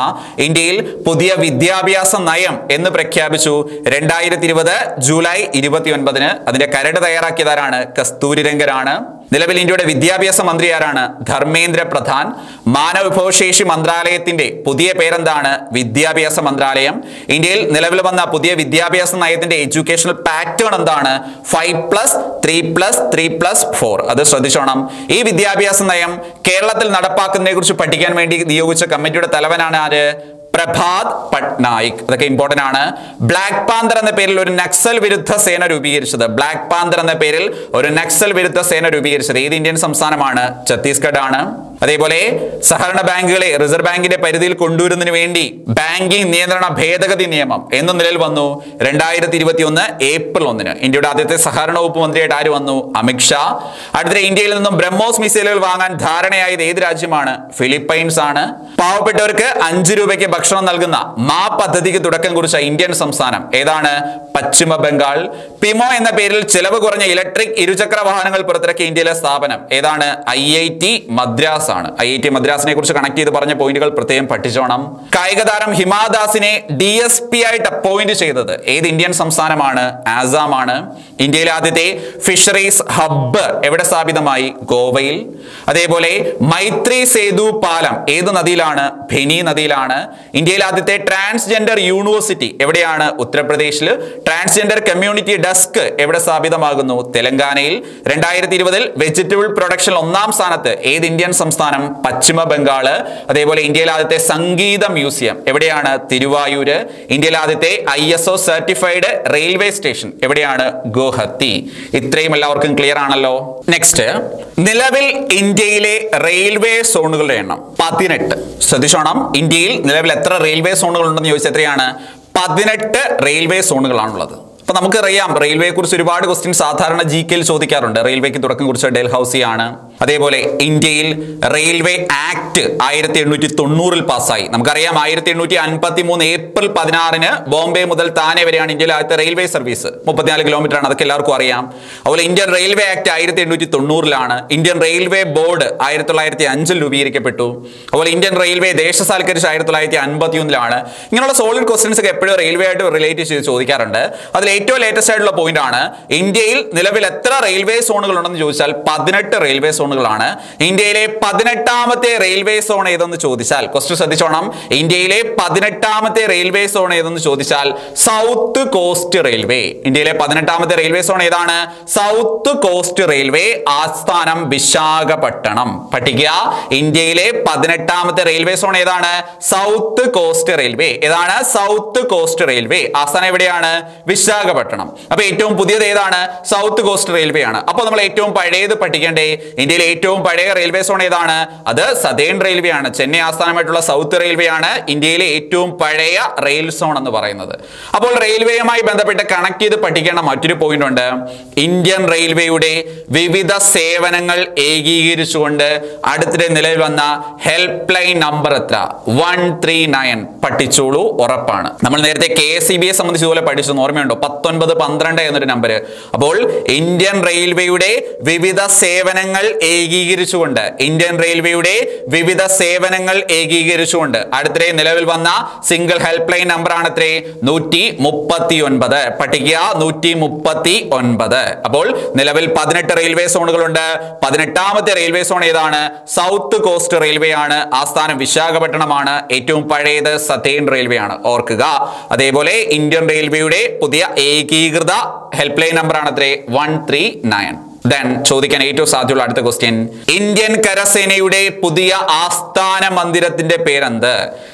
ഇന്ത്യയിൽ പുതിയ വിദ്യാഭ്യാസ നയം എന്ന് പ്രഖ്യാപിച്ചു രണ്ടായിരത്തി ഇരുപത് ജൂലൈ ഇരുപത്തി ഒൻപതിന് അതിന്റെ കരട് തയ്യാറാക്കിയതാരാണ് കസ്തൂരിരംഗനാണ് നിലവിൽ ഇന്ത്യയുടെ വിദ്യാഭ്യാസ മന്ത്രി ആരാണ് ധർമ്മേന്ദ്ര പ്രധാൻ മാനവ വിഭവശേഷി മന്ത്രാലയത്തിന്റെ പുതിയ പേരെന്താണ് വിദ്യാഭ്യാസ മന്ത്രാലയം ഇന്ത്യയിൽ നിലവിൽ വന്ന പുതിയ വിദ്യാഭ്യാസ നയത്തിന്റെ എഡ്യൂക്കേഷണൽ പാറ്റേൺ എന്താണ് five plus three plus three plus four അത് ശ്രദ്ധിച്ചോണം ഈ വിദ്യാഭ്യാസ നയം കേരളത്തിൽ നടപ്പാക്കുന്നതിനെ കുറിച്ച് പഠിക്കാൻ വേണ്ടി നിയോഗിച്ച കമ്മിറ്റിയുടെ തലവനാണ് ആര് പ്രഭാത് പട്നായിക് അതൊക്കെ ഇമ്പോർട്ടന്റ് ആണ് ബ്ലാക്ക് പാന്തർ എന്ന പേരിൽ ഒരു നക്സൽ വിരുദ്ധ സേന രൂപീകരിച്ചത് ബ്ലാക്ക് പാന്തർ എന്ന പേരിൽ ഒരു നക്സൽ വിരുദ്ധ സേന രൂപീകരിച്ചത് ഏത് ഇന്ത്യൻ സംസ്ഥാനമാണ് ഛത്തീസ്ഗഡ് ആണ് അതേപോലെ സഹകരണ ബാങ്കുകളെ റിസർവ് ബാങ്കിന്റെ പരിധിയിൽ കൊണ്ടുവരുന്നതിന് വേണ്ടി ബാങ്കിംഗ് നിയന്ത്രണ ഭേദഗതി നിയമം എന്ന് നിലയിൽ വന്നു രണ്ടായിരത്തി ഇരുപത്തി ഒന്ന് ഏപ്രിൽ ഒന്നിന് ഇന്ത്യയുടെ ആദ്യത്തെ സഹകരണ വകുപ്പ് മന്ത്രിയായിട്ട് ആര് വന്നു അമിത്ഷാ അടുത്തിടെ ഇന്ത്യയിൽ നിന്നും ബ്രഹ്മോസ് മിസൈലുകൾ വാങ്ങാൻ ധാരണയായത് ഏത് രാജ്യമാണ് ഫിലിപ്പൈൻസ് ആണ് പാവപ്പെട്ടവർക്ക് അഞ്ചു രൂപയ്ക്ക് ഭക്ഷണം നൽകുന്ന മാ പദ്ധതിക്ക് തുടക്കം കുറിച്ച ഇന്ത്യൻ സംസ്ഥാനം ഏതാണ് പശ്ചിമ ബംഗാൾ പിമോ എന്ന പേരിൽ ചെലവ് കുറഞ്ഞ ഇലക്ട്രിക് ഇരുചക്ര വാഹനങ്ങൾ പുറത്തിറക്കിയ ഇന്ത്യയിലെ സ്ഥാപനം ഏതാണ് ഐ ഐ ടി മദ്രാസ് ആണ് ഐ ഐ ടി മദ്രാസിനെ കുറിച്ച് കണക്ട് ചെയ്ത് പറഞ്ഞ പോയിന്റുകൾ പ്രത്യേകം പഠിച്ചോണം കായിക താരം ഹിമാദാസിനെ ഡി എസ് പി ആയിട്ട് അപ്പോയിന്റ് ചെയ്തത് ഏത് ഇന്ത്യൻ സംസ്ഥാനമാണ് ആസാം ആണ് ഇന്ത്യയിലെ ആദ്യത്തെ ഫിഷറീസ് ഹബ്ബ് എവിടെ സ്ഥാപിതമായി ഗോവയിൽ അതേപോലെ മൈത്രി സേതു പാലം ഏത് നദിയിലാണ് ഫെനി നദിയിലാണ് ഇന്ത്യയിലെ ആദ്യത്തെ ട്രാൻസ്ജെൻഡർ യൂണിവേഴ്സിറ്റി എവിടെയാണ് ഉത്തർപ്രദേശിൽ ട്രാൻസ്ജെൻഡർ കമ്മ്യൂണിറ്റി ഡെസ്ക് എവിടെ സ്ഥാപിതമാകുന്നു തെലങ്കാനയിൽ രണ്ടായിരത്തി ഇരുപതിൽ വെജിറ്റബിൾ പ്രൊഡക്ഷൻ ഒന്നാം സ്ഥാനത്ത് ഏത് ഇന്ത്യൻ സംസ്ഥാനം പശ്ചിമ ബംഗാള് അതേപോലെ ഇന്ത്യയിലെ ആദ്യത്തെ സംഗീത മ്യൂസിയം എവിടെയാണ് തിരുവായൂര് ഇന്ത്യയിലെ ആദ്യത്തെ I S O certified railway station എവിടെയാണ് ഗുവഹത്തി ഇത്രയും എല്ലാവർക്കും ക്ലിയർ ആണല്ലോ നെക്സ്റ്റ് നിലവിൽ ഇന്ത്യയിലെ റെയിൽവേ സോണുകളുടെ എണ്ണം പതിനെട്ട് ശ്രദ്ധിച്ചോണം ഇന്ത്യയിൽ നിലവിൽ എത്ര റെയിൽവേ സോണുകൾ ഉണ്ടെന്ന് ചോദിച്ചാൽ എത്രയാണ് പതിനെട്ട് റെയിൽവേ സോണുകളാണുള്ളത് അപ്പൊ നമുക്കറിയാം റെയിൽവേയെ കുറിച്ച് ഒരുപാട് ക്വസ്റ്റ്യൻ സാധാരണ ജി കെയിൽ ചോദിക്കാറുണ്ട് റെയിൽവേക്ക് തുടക്കം കുറിച്ച ഡൽഹൌസി ആണ് അതേപോലെ ഇന്ത്യയിൽ റെയിൽവേ ആക്ട് ആയിരത്തി എണ്ണൂറ്റി തൊണ്ണൂറിൽ പാസ്സായി നമുക്കറിയാം ആയിരത്തി എണ്ണൂറ്റി അൻപത്തി മൂന്ന് ഏപ്രിൽ പതിനാറിന് ബോംബെ മുതൽ താനെ വരെയാണ് ഇന്ത്യയിലെ ആദ്യത്തെ റെയിൽവേ സർവീസ് മുപ്പത്തിനാല് കിലോമീറ്റർ ആണ് അതൊക്കെ എല്ലാവർക്കും അറിയാം അതുപോലെ ഇന്ത്യൻ റെയിൽവേ ആക്ട് ആയിരത്തി എണ്ണൂറ്റി തൊണ്ണൂറിലാണ് ഇന്ത്യൻ റെയിൽവേ ബോർഡ് ആയിരത്തി തൊള്ളായിരത്തി അഞ്ചിൽ രൂപീകരിക്കപ്പെട്ടു അതുപോലെ ഇന്ത്യൻ റെയിൽവേ ദേശസാൽക്കരിച്ച് ആയിരത്തി തൊള്ളായിരത്തി അൻപത്തി ഒന്നിലാണ് ഇങ്ങനെയുള്ള സോളിഡ് ക്വസ്റ്റ്യൻസ് ഒക്കെ എപ്പോഴും റെയിൽവേ ആയിട്ട് റിലേറ്റ് ചെയ്ത് ചോദിക്കാറുണ്ട് അതിൽ ഏറ്റവും ലേറ്റസ്റ്റ് ആയിട്ടുള്ള പോയിന്റ് ആണ് ഇന്ത്യയിൽ നിലവിൽ എത്ര റെയിൽവേ സോണുകൾ ഉണ്ടെന്ന് ചോദിച്ചാൽ പതിനെട്ട് റെയിൽവേ സോണുകളാണ് ഇന്ത്യയിലെ പതിനെട്ടാമത്തെ റെയിൽവേ സോൺ ഏതെന്ന് ചോദിച്ചാൽ ക്വസ്റ്റ്യൻ ശ്രദ്ധിച്ചോണം ഇന്ത്യയിലെ പതിനെട്ടാമത്തെ റെയിൽവേ സോൺ ഏതെന്ന് ചോദിച്ചാൽ സൗത്ത് കോസ്റ്റ് റെയിൽവേ ഇന്ത്യയിലെ പതിനെട്ടാമത്തെ റെയിൽവേ സോൺ ഏതാണ് സൗത്ത് കോസ്റ്റ് റെയിൽവേ ആസ്ഥാനം വിശാഖപട്ടണം പഠിക്കുക ഇന്ത്യയിലെ പതിനെട്ടാമത്തെ റെയിൽവേ സോൺ ഏതാണ് സൗത്ത് കോസ്റ്റ് റെയിൽവേ ഏതാണ് സൗത്ത് കോസ്റ്റ് റെയിൽവേ ആസ്ഥാനം എവിടെയാണ് വിശാഖപട്ടണം അപ്പൊ ഏറ്റവും പുതിയത് ഏതാണ് സൗത്ത് കോസ്റ്റ് റെയിൽവേ ആണ് അപ്പോൾ നമ്മൾ ഏറ്റവും പഴയത് പഠിക്കേണ്ടേ ഇന്ത്യയിലെ ഏറ്റവും പഴയ റെയിൽവേ സോൺ ഏതാണ് അത് സതേൺ റെയിൽവേ ആണ് ചെന്നൈ ആസ്ഥാനമായിട്ടുള്ള സൗത്ത് റെയിൽവേ ആണ് ഇന്ത്യയിലെ ഏറ്റവും പഴയ റെയിൽ സോൺ എന്ന് പറയുന്നത് അപ്പോൾ റെയിൽവേയുമായി ബന്ധപ്പെട്ട് കണക്ട് ചെയ്ത് പഠിക്കേണ്ട മറ്റൊരു പോയിന്റ് ഉണ്ട് ഇന്ത്യൻ റെയിൽവേയുടെ വിവിധ സേവനങ്ങൾ ഏകീകരിച്ചുകൊണ്ട് അടുത്തിടെ നിലവിൽ വന്ന ഹെൽപ്പ് ലൈൻ നമ്പർ എത്ര വൺ ത്രീ നയൻ പഠിച്ചോളൂ ഉറപ്പാണ് നമ്മൾ നേരത്തെ കെ എസ് സി ബിയെ സംബന്ധിച്ച് ഇതുപോലെ പഠിച്ചെന്ന് ഓർമ്മയുണ്ടോ പത്തൊൻപത് പന്ത്രണ്ട് എന്നൊരു നമ്പർ അപ്പോൾ ഇന്ത്യൻ റെയിൽവേയുടെ വിവിധ സേവനങ്ങൾ ഏകീകരിച്ചുകൊണ്ട് ഇന്ത്യൻ റെയിൽവേയുടെ വിവിധ സേവനങ്ങൾ ഏകീകരിച്ചുകൊണ്ട് അടുത്തിടെ നിലവിൽ വന്ന സിംഗിൾ ഹെൽപ്പ് ലൈൻ നമ്പർ ആണ് എത്രേ നൂറ്റി മുപ്പത്തി ഒൻപത് പഠിക്കുക നൂറ്റി മുപ്പത്തി ഒൻപത് അപ്പോൾ നിലവിൽ പതിനെട്ട് റെയിൽവേ സോണുകളുണ്ട് പതിനെട്ടാമത്തെ റെയിൽവേ സോൺ ഏതാണ് സൗത്ത് കോസ്റ്റ് റെയിൽവേ ആണ് ആസ്ഥാനം വിശാഖപട്ടണമാണ് ഏറ്റവും പഴയത് സതേൺ റെയിൽവേ ആണ് ഓർക്കുക അതേപോലെ ഇന്ത്യൻ റെയിൽവേയുടെ പുതിയ ഏകീകൃത ഹെൽപ്പ് ലൈൻ നമ്പർ ആണ് അത്രേ വൺ ത്രീ നയൻ ദെൻ ചോദിക്കാൻ ഏറ്റവും സാധ്യതയുള്ള അടുത്ത ക്വസ്റ്റ്യൻ ഇന്ത്യൻ കരസേനയുടെ പുതിയ ആസ്ഥാന മന്ദിരത്തിന്റെ പേരെന്ത്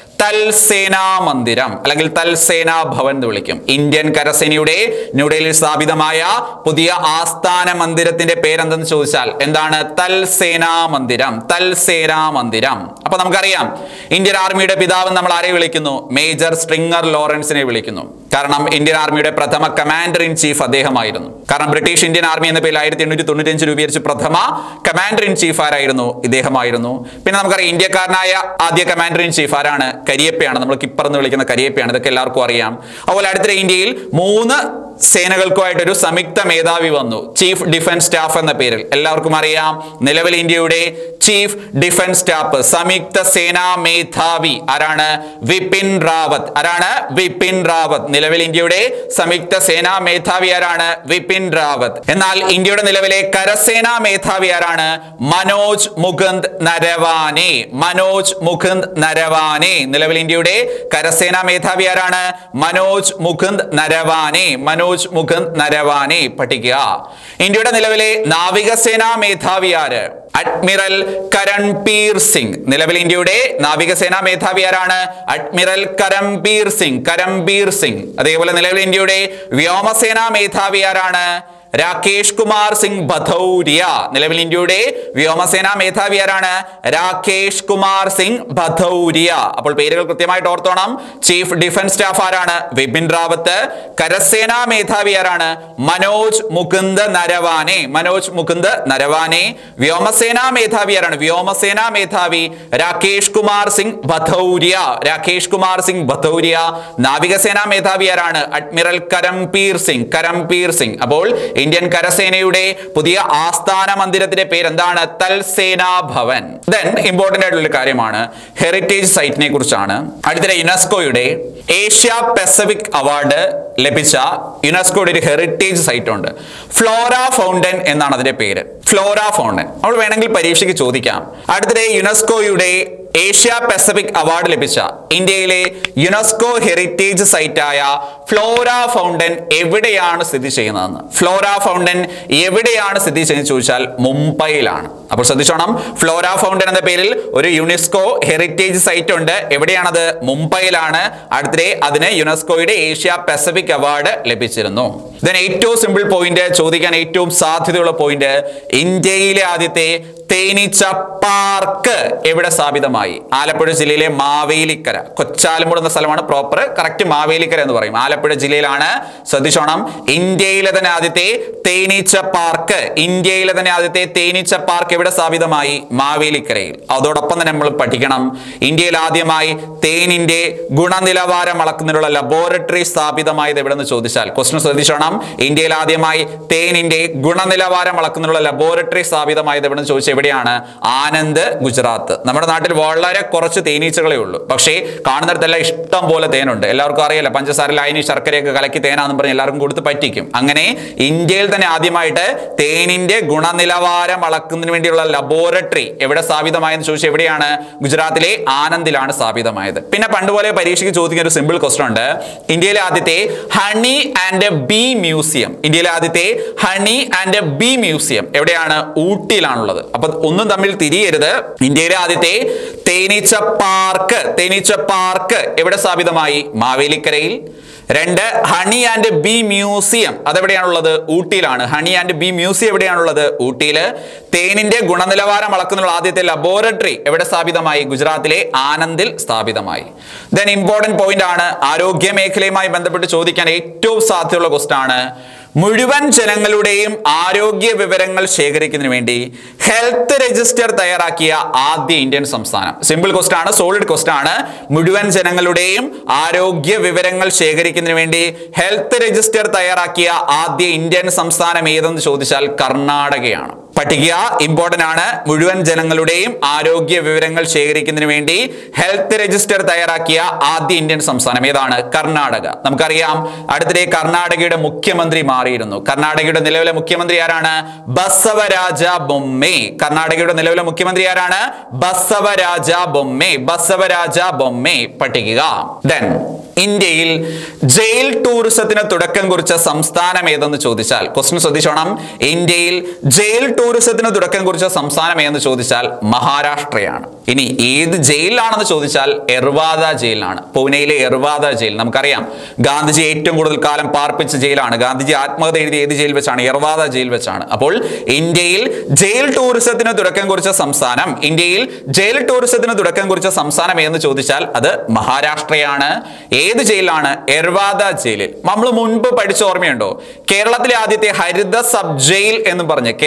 തൽസേനാ മന്ദിരം അല്ലെങ്കിൽ തൽസേനാ ഭവൻ എന്ന് വിളിക്കും ഇന്ത്യൻ കരസേനയുടെ ന്യൂഡൽഹിയിൽ സ്ഥാപിതമായ പുതിയ ആസ്ഥാന മന്ദിരത്തിന്റെ പേരെന്തെന്ന് ചോദിച്ചാൽ എന്താണ് തൽസേനാ മന്ദിരം തൽസേനാ മന്ദിരം അപ്പൊ നമുക്കറിയാം ഇന്ത്യൻ ആർമിയുടെ പിതാവ് നമ്മൾ ആരെ വിളിക്കുന്നു മേജർ സ്ട്രിങ്ങർ ലോറൻസിനെ വിളിക്കുന്നു കാരണം ഇന്ത്യൻ ആർമിയുടെ പ്രഥമ കമാൻഡർ ഇൻ ചീഫ് അദ്ദേഹമായിരുന്നു കാരണം ബ്രിട്ടീഷ് ഇന്ത്യൻ ആർമി എന്ന പേരിൽ ആയിരത്തി എണ്ണൂറ്റി തൊണ്ണൂറ്റി അഞ്ച് രൂപീകരിച്ച് പ്രഥമ കമാൻഡർ ഇൻ ചീഫ് ആരായിരുന്നു ഇദ്ദേഹമായിരുന്നു പിന്നെ നമുക്കറിയാം ഇന്ത്യക്കാരനായ ആദ്യ കമാൻഡർ ഇൻ ചീഫ് ആരാണ് കരിയപ്പയാണ് നമ്മൾ കിപ്പർ എന്ന് വിളിക്കുന്ന കരിയപ്പയാണ് ഇതൊക്കെ എല്ലാവർക്കും അറിയാം അതുപോലെ അടുത്തിടെ ഇന്ത്യയിൽ മൂന്ന് സേനകൾക്കുമായിട്ടൊരു സംയുക്ത മേധാവി വന്നു ചീഫ് ഡിഫൻസ് സ്റ്റാഫ് എന്ന പേരിൽ എല്ലാവർക്കും അറിയാം നിലവിൽ ഇന്ത്യയുടെ ചീഫ് ഡിഫൻസ് സ്റ്റാഫ് സംയുക്ത സേനാ മേധാവി ആരാണ് വിപിൻ റാവത്ത് ആരാണ് വിപിൻ റാവത്ത് നിലവിൽ ഇന്ത്യയുടെ സംയുക്ത സേനാ മേധാവി ആരാണ് വിപിൻ റാവത്ത് എന്നാൽ ഇന്ത്യയുടെ നിലവിലെ കരസേനാ മേധാവി ആരാണ് മനോജ് മുകുന്ദ് നരവാനെ മനോജ് മുകുന്ദ് നരവാനെ നിലവിൽ ഇന്ത്യയുടെ കരസേനാ മേധാവി ആരാണ് മനോജ് മുകുന്ദ് നരവാനെ മനോജ് മുകുന്ദ് നരവാനെ പഠിക്കുക ഇന്ത്യയുടെ നിലവിലെ നാവികസേനാ മേധാവി ആര് അഡ്മിറൽ കരൺപീർ സിംഗ് നിലവിൽ ഇന്ത്യയുടെ നാവികസേനാ മേധാവി ആരാണ് അഡ്മിറൽ കരംപീർ സിംഗ് കരംപീർ സിംഗ് അതേപോലെ നിലവിൽ ഇന്ത്യയുടെ വ്യോമസേനാ മേധാവി ആരാണ് രാകേഷ് കുമാർ സിംഗ് ഭദൌരിയ നിലവിൽ ഇന്ത്യയുടെ വ്യോമസേനാ മേധാവി ആരാണ് രാകേഷ് കുമാർ സിംഗ് ഭദൌരിയ അപ്പോൾ പേരുകൾ കൃത്യമായിട്ട് ഓർത്തോണം ചീഫ് ഡിഫൻസ് സ്റ്റാഫ് ആരാണ് വിപിൻ റാവത്ത് കരസേനാ മേധാവി ആരാണ് മനോജ് മുകുന്ദ് നരവാനെ മനോജ് മുകുന്ദ് നരവാനെ വ്യോമസേനാ മേധാവി ആരാണ് വ്യോമസേനാ മേധാവി രാകേഷ് കുമാർ സിംഗ് ഭദൌരിയ രാകേഷ് കുമാർ സിംഗ് ഭദൌരിയ നാവികസേനാ മേധാവി ആരാണ് അഡ്മിറൽ കരംപീർ സിംഗ് കരംപീർ സിംഗ് അപ്പോൾ ഇന്ത്യൻ കരസേനയുടെ പുതിയ ആസ്ഥാന മന്ദിരത്തിന്റെ പേര് എന്താണ് തൽസേനാ ഭവൻ ദെൻ ഇമ്പോർട്ടന്റ് ആയിട്ടുള്ള ഒരു കാര്യമാണ് ഹെറിറ്റേജ് സൈറ്റിനെ കുറിച്ചാണ് അടുത്തിടെ യുനെസ്കോയുടെ ഏഷ്യ പസഫിക് അവാർഡ് ലഭിച്ച യുനെസ്കോയുടെ ഒരു ഹെറിറ്റേജ് സൈറ്റ് ഉണ്ട് ഫ്ലോറ ഫൗണ്ടൻ എന്നാണ് അതിന്റെ പേര് ഫ്ലോറ ഫൗണ്ടൻ നമ്മൾ വേണമെങ്കിൽ പരീക്ഷയ്ക്ക് ചോദിക്കാം അടുത്തിടെ യുനെസ്കോയുടെ ഏഷ്യ പസഫിക് അവാർഡ് ലഭിച്ച ഇന്ത്യയിലെ യുനെസ്കോ ഹെറിറ്റേജ് സൈറ്റായ ഫ്ലോറ ഫൗണ്ടൻ എവിടെയാണ് സ്ഥിതി ചെയ്യുന്നതെന്ന് ഫ്ലോറ ഫൗണ്ടൻ എവിടെയാണ് സ്ഥിതി ചെയ്യുന്നത് ചോദിച്ചാൽ മുംബൈയിലാണ് അപ്പോൾ ശ്രദ്ധിച്ചോണം ഫ്ലോറ ഫൗണ്ടൻ എന്ന പേരിൽ ഒരു യുനെസ്കോ ഹെറിറ്റേജ് സൈറ്റ് ഉണ്ട് എവിടെയാണത് മുംബൈയിലാണ് അടുത്തിടെ അതിന് യുനെസ്കോയുടെ ഏഷ്യ പസഫിക് അവാർഡ് ലഭിച്ചിരുന്നു ദെൻ ഏറ്റവും സിമ്പിൾ പോയിന്റ് ചോദിക്കാൻ ഏറ്റവും സാധ്യതയുള്ള പോയിന്റ് ഇന്ത്യയിലെ ആദ്യത്തെ തേനീച്ച പാർക്ക് എവിടെ സ്ഥാപിതമായി ആലപ്പുഴ ജില്ലയിലെ മാവേലിക്കര കൊച്ചാലുമൂട് എന്ന സ്ഥലമാണ് പ്രോപ്പർ കറക്റ്റ് മാവേലിക്കര എന്ന് പറയും ആലപ്പുഴ ജില്ലയിലാണ് ശ്രദ്ധിച്ചോണം ഇന്ത്യയിലെ തന്നെ ആദ്യത്തെ തേനീച്ച പാർക്ക് ഇന്ത്യയിലെ തന്നെ ആദ്യത്തെ തേനീച്ച പാർക്ക് എവിടെ സ്ഥാപിതമായി മാവേലിക്കരയിൽ അതോടൊപ്പം തന്നെ നമ്മൾ പഠിക്കണം ഇന്ത്യയിൽ ആദ്യമായി തേനിന്റെ ഗുണനിലവാരം അളക്കുന്നതിനുള്ള ലബോറട്ടറി സ്ഥാപിതമായത് എവിടെന്ന് ചോദിച്ചാൽ ക്വസ്റ്റൻ ശ്രദ്ധിച്ചോണം ഇന്ത്യയിൽ ആദ്യമായി തേനിന്റെ ഗുണനിലവാരം അളക്കുന്നതിനുള്ള ലബോറട്ടറി സ്ഥാപിതമായത് എവിടെന്ന് ചോദിച്ചാൽ എവിടെയാണ് ആനന്ദ് ഗുജറാത്ത് നമ്മുടെ നാട്ടിൽ വളരെ കുറച്ച് തേനീച്ചകളേ ഉള്ളൂ പക്ഷേ കാണുന്നിടത്തെല്ലാം ഇഷ്ടം പോലെ തേനുണ്ട് എല്ലാവർക്കും അറിയാലോ പഞ്ചസാര ലായനി ശർക്കരയൊക്കെ കലക്കി തേനാന്ന് പറഞ്ഞ് എല്ലാവർക്കും കൊടുത്ത് പറ്റിക്കും അങ്ങനെ ഇന്ത്യയിൽ തന്നെ ആദ്യമായിട്ട് തേനിന്റെ ഗുണനിലവാരം അളക്കുന്നതിന് വേണ്ടിയുള്ള ലബോറട്ടറി എവിടെ സ്ഥാപിതമായെന്ന് ചോദിച്ചാൽ എവിടെയാണ് ഗുജറാത്തിലെ ആനന്ദിലാണ് സ്ഥാപിതമായത് പിന്നെ പണ്ടുപോലെ പരീക്ഷയ്ക്ക് ചോദിക്കുന്ന ഒരു സിമ്പിൾ ക്വസ്റ്റൻ ഉണ്ട് ഇന്ത്യയിലെ ആദ്യത്തെ ഹണി ആൻഡ് ബി മ്യൂസിയം ഇന്ത്യയിലെ ആദ്യത്തെ ഹണി ആൻഡ് ബി മ്യൂസിയം എവിടെയാണ് ഊട്ടിയിലാണുള്ളത് അപ്പൊ ഒന്നും തമ്മിൽ തിരിയരുത് ഇന്ത്യയിലെ ആദ്യത്തെ തേനീച്ച പാർക്ക് തേനീച്ച പാർക്ക് എവിടെ സ്ഥാപിതമായി മാവേലിക്കരയിൽ രണ്ട് ഹണി ആൻഡ് ബി മ്യൂസിയം അതെവിടെയാണുള്ളത് ഊട്ടിയിലാണ് ഹണി ആൻഡ് ബി മ്യൂസിയം എവിടെയാണുള്ളത് ഊട്ടിയിൽ തേനിന്റെ ഗുണനിലവാരം അളക്കുന്ന ആദ്യത്തെ ലബോറട്ടറി എവിടെ സ്ഥാപിതമായി ഗുജറാത്തിലെ ആനന്ദിൽ സ്ഥാപിതമായി ദെൻ ഇമ്പോർട്ടന്റ് പോയിന്റ് ആണ് ആരോഗ്യ മേഖലയുമായി ബന്ധപ്പെട്ട് ചോദിക്കാൻ ഏറ്റവും സാധ്യതയുള്ള ക്വസ്റ്റൻ ആണ് മുഴുവൻ ജനങ്ങളുടെയും ആരോഗ്യ വിവരങ്ങൾ ശേഖരിക്കുന്നതിന് വേണ്ടി ഹെൽത്ത് രജിസ്റ്റർ തയ്യാറാക്കിയ ആദ്യ ഇന്ത്യൻ സംസ്ഥാനം സിമ്പിൾ ക്വസ്റ്റൻ ആണ് സോളിഡ് ക്വസ്റ്റൻ ആണ് മുഴുവൻ ജനങ്ങളുടെയും ആരോഗ്യ വിവരങ്ങൾ ശേഖരിക്കുന്നതിന് വേണ്ടി ഹെൽത്ത് രജിസ്റ്റർ തയ്യാറാക്കിയ ആദ്യ ഇന്ത്യൻ സംസ്ഥാനം ഏതെന്ന് ചോദിച്ചാൽ കർണാടകയാണ് പഠിക്കുക ഇമ്പോർട്ടന്റ് ആണ് മുഴുവൻ ജനങ്ങളുടെയും ആരോഗ്യ വിവരങ്ങൾ ശേഖരിക്കുന്നതിന് വേണ്ടി ഹെൽത്ത് രജിസ്റ്റർ തയ്യാറാക്കിയ ആദ്യ ഇന്ത്യൻ സംസ്ഥാനം ഏതാണ് കർണാടക നമുക്കറിയാം അടുത്തിടെ കർണാടകയുടെ മുഖ്യമന്ത്രി മാറിയിരുന്നു കർണാടകയുടെ നിലവിലെ മുഖ്യമന്ത്രി ആരാണ് ബസവരാജ ബൊമ്മെ കർണാടകയുടെ നിലവിലെ മുഖ്യമന്ത്രി ആരാണ് ബസവരാജ ബൊമ്മെ ബസവരാജ ബൊമ്മെ പഠിക്കുക ദെൻ ഇന്ത്യയിൽ ജയിൽ ടൂറിസത്തിന് തുടക്കം കുറിച്ച സംസ്ഥാനം ഏതെന്ന് ചോദിച്ചാൽ ക്വസ്റ്റ്യൻ ശ്രദ്ധിച്ചോണം ഇന്ത്യയിൽ ജയിൽ ടൂറിസത്തിന് തുടക്കം കുറിച്ച സംസ്ഥാനം ഏതെന്ന് ചോദിച്ചാൽ മഹാരാഷ്ട്രയാണ് ഇനി ഏത് ജയിലിലാണെന്ന് ചോദിച്ചാൽ എർവാദ ജയിലിലാണ് പൂനെയിലെ എർവാദ ജയിൽ നമുക്കറിയാം ഗാന്ധിജി ഏറ്റവും കൂടുതൽ കാലം പാർപ്പിച്ച ജയിലാണ് ഗാന്ധിജി ആത്മഹത്യ എഴുതിയ ഏത് ജയിൽ വെച്ചാണ് എർവാദ ജയിൽ വെച്ചാണ് അപ്പോൾ ഇന്ത്യയിൽ ജയിൽ ടൂറിസത്തിന് തുടക്കം കുറിച്ച സംസ്ഥാനം ഇന്ത്യയിൽ ജയിൽ ടൂറിസത്തിന് തുടക്കം കുറിച്ച സംസ്ഥാനം ഏതെന്ന് ചോദിച്ചാൽ അത് മഹാരാഷ്ട്രയാണ് ഏത് ജയിലാണ് എർവാദ ജയിലിൽ നമ്മൾ മുൻപ് പഠിച്ച ഓർമ്മയുണ്ടോ കേരളത്തിലെ ആദ്യത്തെ ഹരിത സബ് ജയിൽ എന്ന് പറഞ്ഞ് കേരളത്തിലെ ആദ്യ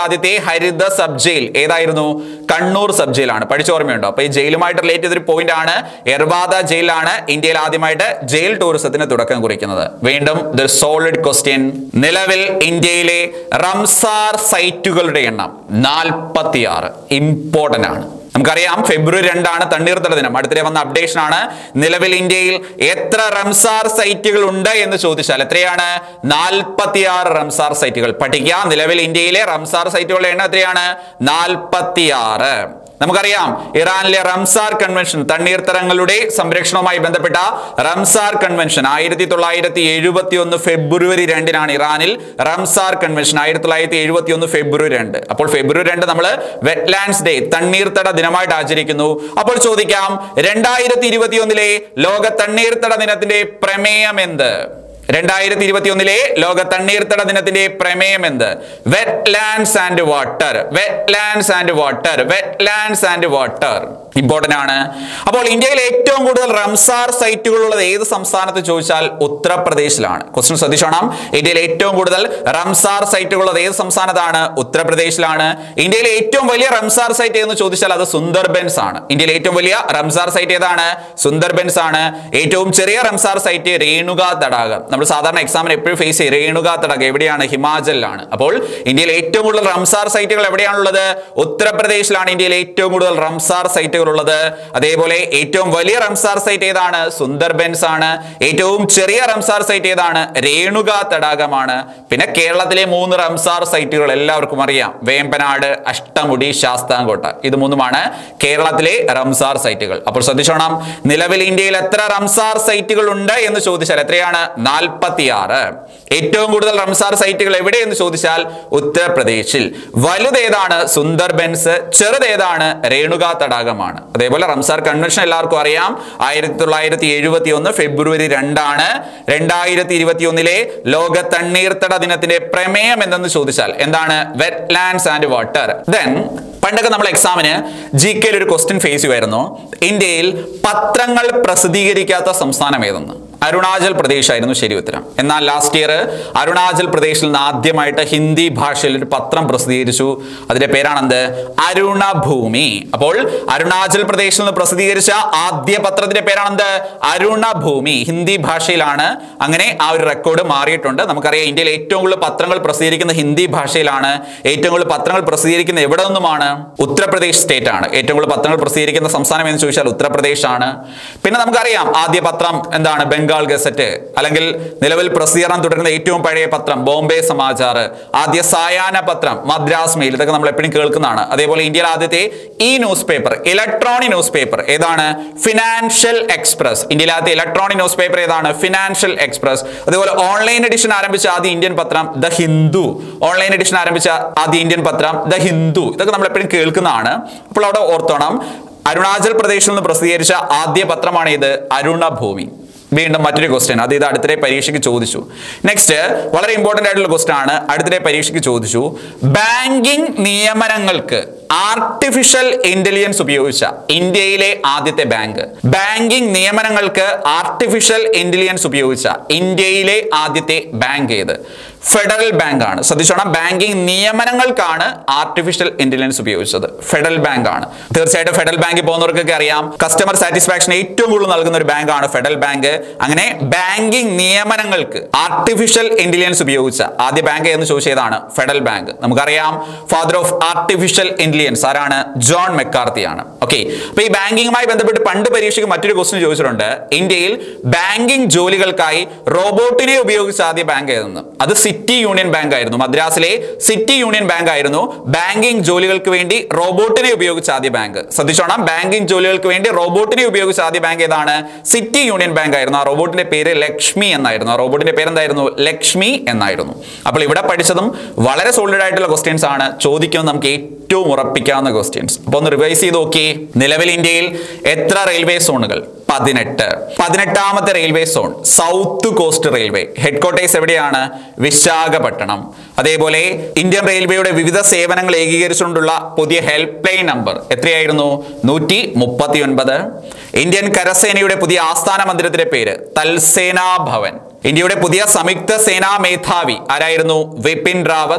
ആദ്യത്തെ ഹരിത സബ് ജയിൽ ഏതായിരുന്നു കണ്ണൂർ സബ് ജയിലാണ് പഠിച്ചോർമ്മയുണ്ടോ അപ്പൊ ഈ ജയിലുമായിട്ട് റിലേറ്റ് ചെയ്തൊരു പോയിന്റ് ആണ് എർവാദ ജയിലാണ് ഇന്ത്യയിൽ ആദ്യമായിട്ട് ജയിൽ ടൂറിസത്തിന് തുടക്കം കുറിക്കുന്നത് വീണ്ടും ദ സോളിഡ് ക്വസ്റ്റ്യൻ നിലവിൽ ഇന്ത്യയിലെ റംസാർ സൈറ്റുകളുടെ എണ്ണം നാൽപ്പത്തിയാറ് ഇമ്പോർട്ടന്റ് ആണ് നമുക്കറിയാം ഫെബ്രുവരി രണ്ടാണ് തണ്ണീർത്തട ദിനം അടുത്തിടെ വന്ന അപ്ഡേഷൻ ആണ് നിലവിൽ ഇന്ത്യയിൽ എത്ര റംസാർ സൈറ്റുകൾ ഉണ്ട് എന്ന് ചോദിച്ചാൽ എത്രയാണ് നാൽപ്പത്തിയാറ് റംസാർ സൈറ്റുകൾ പഠിക്കുക നിലവിൽ ഇന്ത്യയിലെ റംസാർ സൈറ്റുകളുടെ എണ്ണം എത്രയാണ് നാൽപ്പത്തിയാറ് നമുക്കറിയാം ഇറാനിലെ റംസാർ കൺവെൻഷൻ തണ്ണീർത്തടങ്ങളുടെ സംരക്ഷണവുമായി ബന്ധപ്പെട്ട റംസാർ കൺവെൻഷൻ ആയിരത്തി തൊള്ളായിരത്തി എഴുപത്തി ഒന്ന് ഫെബ്രുവരി രണ്ടിനാണ് ഇറാനിൽ റംസാർ കൺവെൻഷൻ ആയിരത്തി തൊള്ളായിരത്തി എഴുപത്തി ഒന്ന് ഫെബ്രുവരി രണ്ട് അപ്പോൾ ഫെബ്രുവരി രണ്ട് നമ്മൾ വെറ്റ്ലാൻഡ്സ് ഡേ തണ്ണീർത്തട ദിനമായിട്ട് ആചരിക്കുന്നു അപ്പോൾ ചോദിക്കാം രണ്ടായിരത്തി ഇരുപത്തി ഒന്നിലെ ലോക തണ്ണീർത്തട ദിനത്തിന്റെ പ്രമേയം എന്ത് രണ്ടായിരത്തി ഇരുപത്തി ഒന്നിലെ ലോക തണ്ണീർത്തട ദിനത്തിന്റെ പ്രമേയം എന്ത് wetlands and water wetlands and water wetlands and water important ആണ് അപ്പോൾ ഇന്ത്യയിൽ ഏറ്റവും കൂടുതൽ റംസാർ സൈറ്റുകൾ ഉള്ളത് ഏത് സംസ്ഥാനത്ത് ചോദിച്ചാൽ ഉത്തർപ്രദേശിലാണ് ക്വസ്റ്റ്യൻ ശ്രദ്ധിച്ചോണം ഇന്ത്യയിൽ ഏറ്റവും കൂടുതൽ റംസാർ സൈറ്റുകൾ ഉള്ളത് ഏത് സംസ്ഥാനത്താണ് ഉത്തർപ്രദേശിലാണ് ഇന്ത്യയിലെ ഏറ്റവും വലിയ റംസാർ സൈറ്റ് എന്ന് ചോദിച്ചാൽ അത് സുന്ദർബൻസ് ആണ് ഇന്ത്യയിലെ ഏറ്റവും വലിയ റംസാർ സൈറ്റ് ഏതാണ് സുന്ദർബൻസ് ആണ് ഏറ്റവും ചെറിയ റംസാർ സൈറ്റ് രേണുക തടാകം നമ്മൾ സാധാരണ എക്സാമിന് എപ്പോഴും ഫേസ് ചെയ്യും രേണുക തടാകം എവിടെയാണ് ഹിമാചലിലാണ് അപ്പോൾ ഇന്ത്യയിൽ ഏറ്റവും കൂടുതൽ റംസാർ സൈറ്റുകൾ എവിടെയാണുള്ളത് ഉത്തർപ്രദേശിലാണ് ഇന്ത്യയിൽ ഏറ്റവും കൂടുതൽ റംസാർ സൈറ്റുകൾ ഉള്ളത് അതേപോലെ ഏറ്റവും വലിയ റംസാർ സൈറ്റ് ഏതാണ് സുന്ദർബൻസ് ആണ് ഏറ്റവും ചെറിയ റംസാർ സൈറ്റ് ഏതാണ് രേണുക തടാകമാണ് പിന്നെ കേരളത്തിലെ മൂന്ന് റംസാർ സൈറ്റുകൾ എല്ലാവർക്കും അറിയാം വേമ്പനാട് അഷ്ടമുടി ശാസ്താംകോട്ട ഇത് മൂന്നുമാണ് കേരളത്തിലെ റംസാർ സൈറ്റുകൾ അപ്പോൾ ശ്രദ്ധിച്ചോണം നിലവിൽ ഇന്ത്യയിൽ എത്ര റംസാർ സൈറ്റുകൾ ഉണ്ട് എന്ന് ചോദിച്ചാൽ എത്രയാണ് നാൽപ്പത്തിയാറ് ഏറ്റവും കൂടുതൽ റംസാർ സൈറ്റുകൾ എവിടെ എന്ന് ചോദിച്ചാൽ ഉത്തർപ്രദേശിൽ വലുതേതാണ് സുന്ദർബൻസ് ചെറുതേതാണ് രേണുക തടാകമാണ് അതേപോലെ റംസാർ കൺവെൻഷൻ എല്ലാവർക്കും അറിയാം ആയിരത്തി തൊള്ളായിരത്തി എഴുപത്തി ഒന്ന് ഫെബ്രുവരി രണ്ടാണ് രണ്ടായിരത്തി ഇരുപത്തി ഒന്നിലെ ലോക തണ്ണീർത്തട ദിനത്തിന്റെ പ്രമേയം എന്തെന്ന് ചോദിച്ചാൽ എന്താണ് wetlands and water then പണ്ടൊക്കെ നമ്മൾ എക്സാമിന് ജി കെയിൽ ഒരു ക്വസ്റ്റ്യൻ ഫേസ് ചെയ്യുമായിരുന്നു ഇന്ത്യയിൽ പത്രങ്ങൾ പ്രസിദ്ധീകരിക്കാത്ത സംസ്ഥാനം ഏതെന്ന് അരുണാചൽ പ്രദേശ് ആയിരുന്നു ശരി ഉത്തരം എന്നാൽ ലാസ്റ്റ് ഇയർ അരുണാചൽ പ്രദേശിൽ നിന്ന് ആദ്യമായിട്ട് ഹിന്ദി ഭാഷയിൽ ഒരു പത്രം പ്രസിദ്ധീകരിച്ചു അതിന്റെ പേരാണെന്ത് അരുണഭൂമി അപ്പോൾ അരുണാചൽ പ്രദേശിൽ നിന്ന് പ്രസിദ്ധീകരിച്ച ആദ്യ പത്രത്തിന്റെ പേരാണെന്ത് അരുണഭൂമി ഹിന്ദി ഭാഷയിലാണ് അങ്ങനെ ആ ഒരു റെക്കോർഡ് മാറിയിട്ടുണ്ട് നമുക്കറിയാം ഇന്ത്യയിൽ ഏറ്റവും കൂടുതൽ പത്രങ്ങൾ പ്രസിദ്ധീകരിക്കുന്ന ഹിന്ദി ഭാഷയിലാണ് ഏറ്റവും കൂടുതൽ പത്രങ്ങൾ പ്രസിദ്ധീകരിക്കുന്ന എവിടെ നിന്നുമാണ് ഉത്തർപ്രദേശ് സ്റ്റേറ്റ് ആണ് ഏറ്റവും കൂടുതൽ പത്രങ്ങൾ പ്രസിദ്ധീകരിക്കുന്ന സംസ്ഥാനം എന്ന് ചോദിച്ചാൽ ഉത്തർപ്രദേശ് ആണ് പിന്നെ നമുക്കറിയാം ആദ്യ പത്രം എന്താണ് ബംഗാൾ ഗസറ്റ് അല്ലെങ്കിൽ നിലവിൽ പ്രസിദ്ധീകരണം തുടരുന്ന ഏറ്റവും പഴയ പത്രം ബോംബെ സമാചാർ ആദ്യ സായാഹ്ന പത്രം മദ്രാസ് മെയിൽ ഇതൊക്കെ നമ്മൾ എപ്പോഴും കേൾക്കുന്നതാണ് അതേപോലെ ഇന്ത്യയിൽ ആദ്യത്തെ ഈ newspaper electronic newspaper ഏതാണ് ഫിനാൻഷ്യൽ എക്സ്പ്രസ് ഇന്ത്യയിലെ ആദ്യത്തെ ഇലക്ട്രോണിക് ന്യൂസ് പേപ്പർ ഏതാണ് ഫിനാൻഷ്യൽ എക്സ്പ്രസ് അതേപോലെ ഓൺലൈൻ എഡിഷൻ ആരംഭിച്ച ആദ്യ ഇന്ത്യൻ പത്രം ദ ഹിന്ദു ഓൺലൈൻ എഡിഷൻ ആരംഭിച്ച ആദ്യ ഇന്ത്യൻ പത്രം ദ ഹിന്ദു ഇതൊക്കെ നമ്മൾ എപ്പോഴും കേൾക്കുന്നതാണ് അപ്പോൾ അവിടെ ഓർത്തോണം അരുണാചൽ പ്രദേശിൽ നിന്ന് പ്രസിദ്ധീകരിച്ച ആദ്യ പത്രമാണ് ഇത് അരുണഭൂമി വീണ്ടും മറ്റൊരു ക്വസ്റ്റ്യൻ അത് ഇത് അടുത്തിടെ പരീക്ഷയ്ക്ക് ചോദിച്ചു നെക്സ്റ്റ് വളരെ ഇമ്പോർട്ടന്റ് ആയിട്ടുള്ള ക്വസ്റ്റ്യൻ ആണ് അടുത്തിടെ പരീക്ഷയ്ക്ക് ചോദിച്ചു ബാങ്കിങ് നിയമനങ്ങൾക്ക് ആർട്ടിഫിഷ്യൽ ഇന്റലിജൻസ് ഉപയോഗിച്ച ഇന്ത്യയിലെ ആദ്യത്തെ ബാങ്ക് ബാങ്കിങ് നിയമനങ്ങൾക്ക് ആർട്ടിഫിഷ്യൽ ഇന്റലിജൻസ് ഉപയോഗിച്ച ഇന്ത്യയിലെ ആദ്യത്തെ ബാങ്ക് ഏത് ഫെഡറൽ ബാങ്ക് ആണ് ശ്രദ്ധിച്ചോണം ബാങ്കിങ് നിയമനങ്ങൾക്കാണ് ആർട്ടിഫിഷ്യൽ ഇന്റലിജൻസ് ഉപയോഗിച്ചത് ഫെഡറൽ ബാങ്ക് ആണ് തീർച്ചയായിട്ടും ഫെഡറൽ ബാങ്കിൽ പോകുന്നവർക്കൊക്കെ അറിയാം കസ്റ്റമർ സാറ്റിസ്ഫാക്ഷൻ ഏറ്റവും കൂടുതൽ നൽകുന്ന ഒരു ബാങ്കാണ് ഫെഡറൽ ബാങ്ക് അങ്ങനെ ബാങ്കിങ് നിയമനങ്ങൾക്ക് ആർട്ടിഫിഷ്യൽ ഇന്റലിജൻസ് ഉപയോഗിച്ച ആദ്യ ബാങ്ക് എന്ന് ചോദിച്ചതാണ് ഫെഡറൽ ബാങ്ക് നമുക്കറിയാം ഫാദർ ഓഫ് ആർട്ടിഫിഷ്യൽ ഇന്റലിജൻസ് ആരാണ് ജോൺ മെക്കാർത്തിയാണ് ഓക്കെ അപ്പൊ ഈ ബാങ്കിങ്ങുമായി ബന്ധപ്പെട്ട് പണ്ട് പരീക്ഷയ്ക്ക് മറ്റൊരു ക്വസ്റ്റ്യൻ ചോദിച്ചിട്ടുണ്ട് ഇന്ത്യയിൽ ബാങ്കിങ് ജോലികൾക്കായി റോബോട്ടിനെ ഉപയോഗിച്ച ആദ്യ ബാങ്ക് ഏതെന്ന് അത് സിറ്റി യൂണിയൻ ബാങ്ക് ആയിരുന്നു മദ്രാസിലെ സിറ്റി യൂണിയൻ ബാങ്ക് ആയിരുന്നു ബാങ്കിങ് ജോലികൾക്ക് വേണ്ടി റോബോട്ടിനെ ഉപയോഗിച്ച ആദ്യ ബാങ്ക് ശ്രദ്ധിച്ചോണം ബാങ്കിങ് ജോലികൾക്ക് വേണ്ടി റോബോട്ടിനെ ഉപയോഗിച്ച ആദ്യ ബാങ്ക് ഏതാണ് സിറ്റി യൂണിയൻ ബാങ്ക് ആയിരുന്നു ആ റോബോട്ടിന്റെ പേര് ലക്ഷ്മി എന്നായിരുന്നു ആ റോബോട്ടിന്റെ പേര് എന്തായിരുന്നു ലക്ഷ്മി എന്നായിരുന്നു അപ്പോൾ ഇവിടെ പഠിച്ചതും വളരെ സോളിഡ് ആയിട്ടുള്ള ക്വസ്റ്റ്യൻസ് ആണ് ചോദിക്കുന്നത് നമുക്ക് ഏറ്റവും ഉറപ്പിക്കാവുന്ന ക്വസ്റ്റ്യൻസ് അപ്പൊ ഒന്ന് റിവൈസ് ചെയ്ത് നോക്കി നിലവിൽ ഇന്ത്യയിൽ എത്ര റെയിൽവേ സോണുകൾ പതിനെട്ട് പതിനെട്ടാമത്തെ railway zone south coast railway headquarters എവിടെയാണ് വിശാഖപട്ടണം അതേപോലെ ഇന്ത്യൻ റെയിൽവേയുടെ വിവിധ സേവനങ്ങൾ ഏകീകരിച്ചുകൊണ്ടുള്ള പുതിയ ഹെൽപ്പ് ലൈൻ നമ്പർ എത്രയായിരുന്നു നൂറ്റി മുപ്പത്തി ഒൻപത് ഇന്ത്യൻ കരസേനയുടെ പുതിയ ആസ്ഥാന മന്ദിരത്തിന്റെ പേര് തൽസേനാ ഭവൻ ഇന്ത്യയുടെ പുതിയ സംയുക്ത സേനാ മേധാവി ആരായിരുന്നു വിപിൻ റാവത്ത്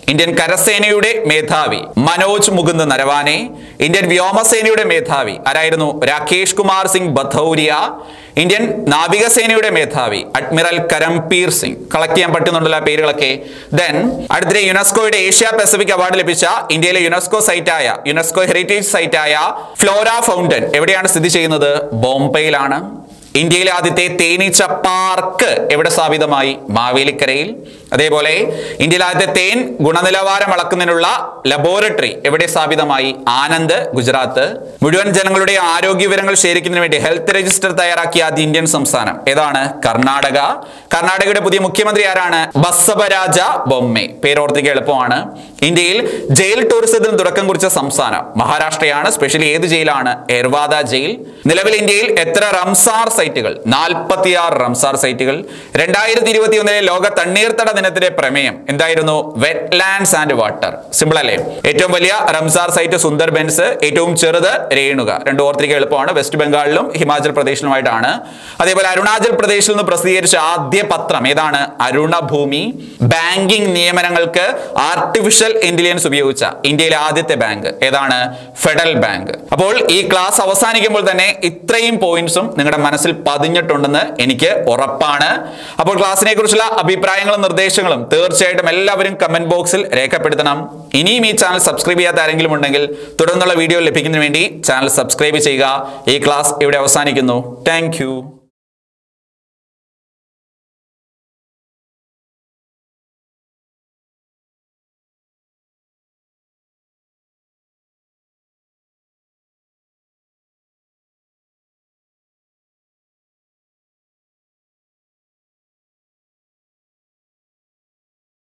ഇന്ത്യൻ കരസേനയുടെ മേധാവി മനോജ് മുകുന്ദ് നരവാനെ ഇന്ത്യൻ വ്യോമസേനയുടെ മേധാവി ആരായിരുന്നു രാകേഷ് കുമാർ സിംഗ് ബഥൌരിയ ഇന്ത്യൻ നാവികസേനയുടെ മേധാവി അഡ്മിറൽ കരംപീർ സിംഗ് കളക്ട് ചെയ്യാൻ പറ്റുന്നുണ്ടല്ലോ ആ പേരുകളൊക്കെ ദെൻ അടുത്തിടെ യുനെസ്കോയുടെ ഏഷ്യ പസഫിക് അവാർഡ് ലഭിച്ച ഇന്ത്യയിലെ യുനെസ്കോ സൈറ്റായ യുനെസ്കോ ഹെറിറ്റേജ് സൈറ്റായ ഫ്ലോറ ഫൗണ്ടൻ എവിടെയാണ് സ്ഥിതി ചെയ്യുന്നത് ബോംബെയിലാണ് ഇന്ത്യയിലെ ആദ്യത്തെ തേനീച്ച പാർക്ക് എവിടെ സ്ഥാപിതമായി മാവേലിക്കരയിൽ അതേപോലെ ഇന്ത്യയിലെ ആദ്യത്തെ തേൻ ഗുണനിലവാരം അളക്കുന്നതിനുള്ള ലബോറട്ടറി എവിടെ സ്ഥാപിതമായി ആനന്ദ് ഗുജറാത്ത് മുഴുവൻ ജനങ്ങളുടെ ആരോഗ്യ വിവരങ്ങൾ ശേഖരിക്കുന്നതിന് വേണ്ടി ഹെൽത്ത് രജിസ്റ്റർ തയ്യാറാക്കിയ ആദ്യ ഇന്ത്യൻ സംസ്ഥാനം ഏതാണ് കർണാടക കർണാടകയുടെ പുതിയ മുഖ്യമന്ത്രി ആരാണ് ബസവരാജ ബൊമ്മെ പേരോർത്തിക്ക് എളുപ്പമാണ് ഇന്ത്യയിൽ ജയിൽ ടൂറിസത്തിന് തുടക്കം കുറിച്ച സംസ്ഥാനം മഹാരാഷ്ട്രയാണ് സ്പെഷ്യലി ഏത് ജയിലാണ് എർവാദ ജയിൽ നിലവിൽ ഇന്ത്യയിൽ എത്ര റംസാർ സൈറ്റുകൾ നാൽപ്പത്തിയാറ് റംസാർ സൈറ്റുകൾ രണ്ടായിരത്തി ഇരുപത്തി ഒന്നിലെ ലോക തണ്ണീർത്തട ദിനത്തിന്റെ പ്രമേയം എന്തായിരുന്നു wetlands and water simple അല്ലേ ഏറ്റവും വലിയ റംസാർ സൈറ്റ് സുന്ദർബൻസ് ഏറ്റവും ചെറുത് രേണുക രണ്ട് ഓർത്തിരിക്കുക എളുപ്പമാണ് വെസ്റ്റ് ബംഗാളിലും ഹിമാചൽ പ്രദേശിലുമായിട്ടാണ് അതേപോലെ അരുണാചൽ പ്രദേശിൽ നിന്ന് പ്രസിദ്ധീകരിച്ച ആദ്യ പത്രം ഏതാണ് അരുണഭൂമി ബാങ്കിംഗ് നിയമനങ്ങൾക്ക് ആർട്ടിഫിഷ്യൽ ഇന്റലിജൻസ് ഉപയോഗിച്ച ഇന്ത്യയിലെ ആദ്യത്തെ ബാങ്ക് ഏതാണ് ഫെഡറൽ ബാങ്ക് അപ്പോൾ ഈ ക്ലാസ് അവസാനിക്കുമ്പോൾ തന്നെ ഇത്രയും പോയിന്റ്സും നിങ്ങളുടെ മനസ്സിൽ പതിഞ്ഞിട്ടുണ്ടെന്ന് എനിക്ക് ഉറപ്പാണ് അപ്പോൾ ക്ലാസ്സിനെ കുറിച്ചുള്ള അഭിപ്രായങ്ങളും നിർദ്ദേശങ്ങളും തീർച്ചയായിട്ടും എല്ലാവരും കമന്റ് ബോക്സിൽ രേഖപ്പെടുത്തണം ഇനിയും ഈ ചാനൽ സബ്സ്ക്രൈബ് ചെയ്യാത്ത ആരെങ്കിലും ഉണ്ടെങ്കിൽ തുടർന്നുള്ള വീഡിയോ ലഭിക്കുന്നതിന് വേണ്ടി ചാനൽ സബ്സ്ക്രൈബ് ചെയ്യുക ഈ ക്ലാസ് ഇവിടെ അവസാനിക്കുന്നു താങ്ക്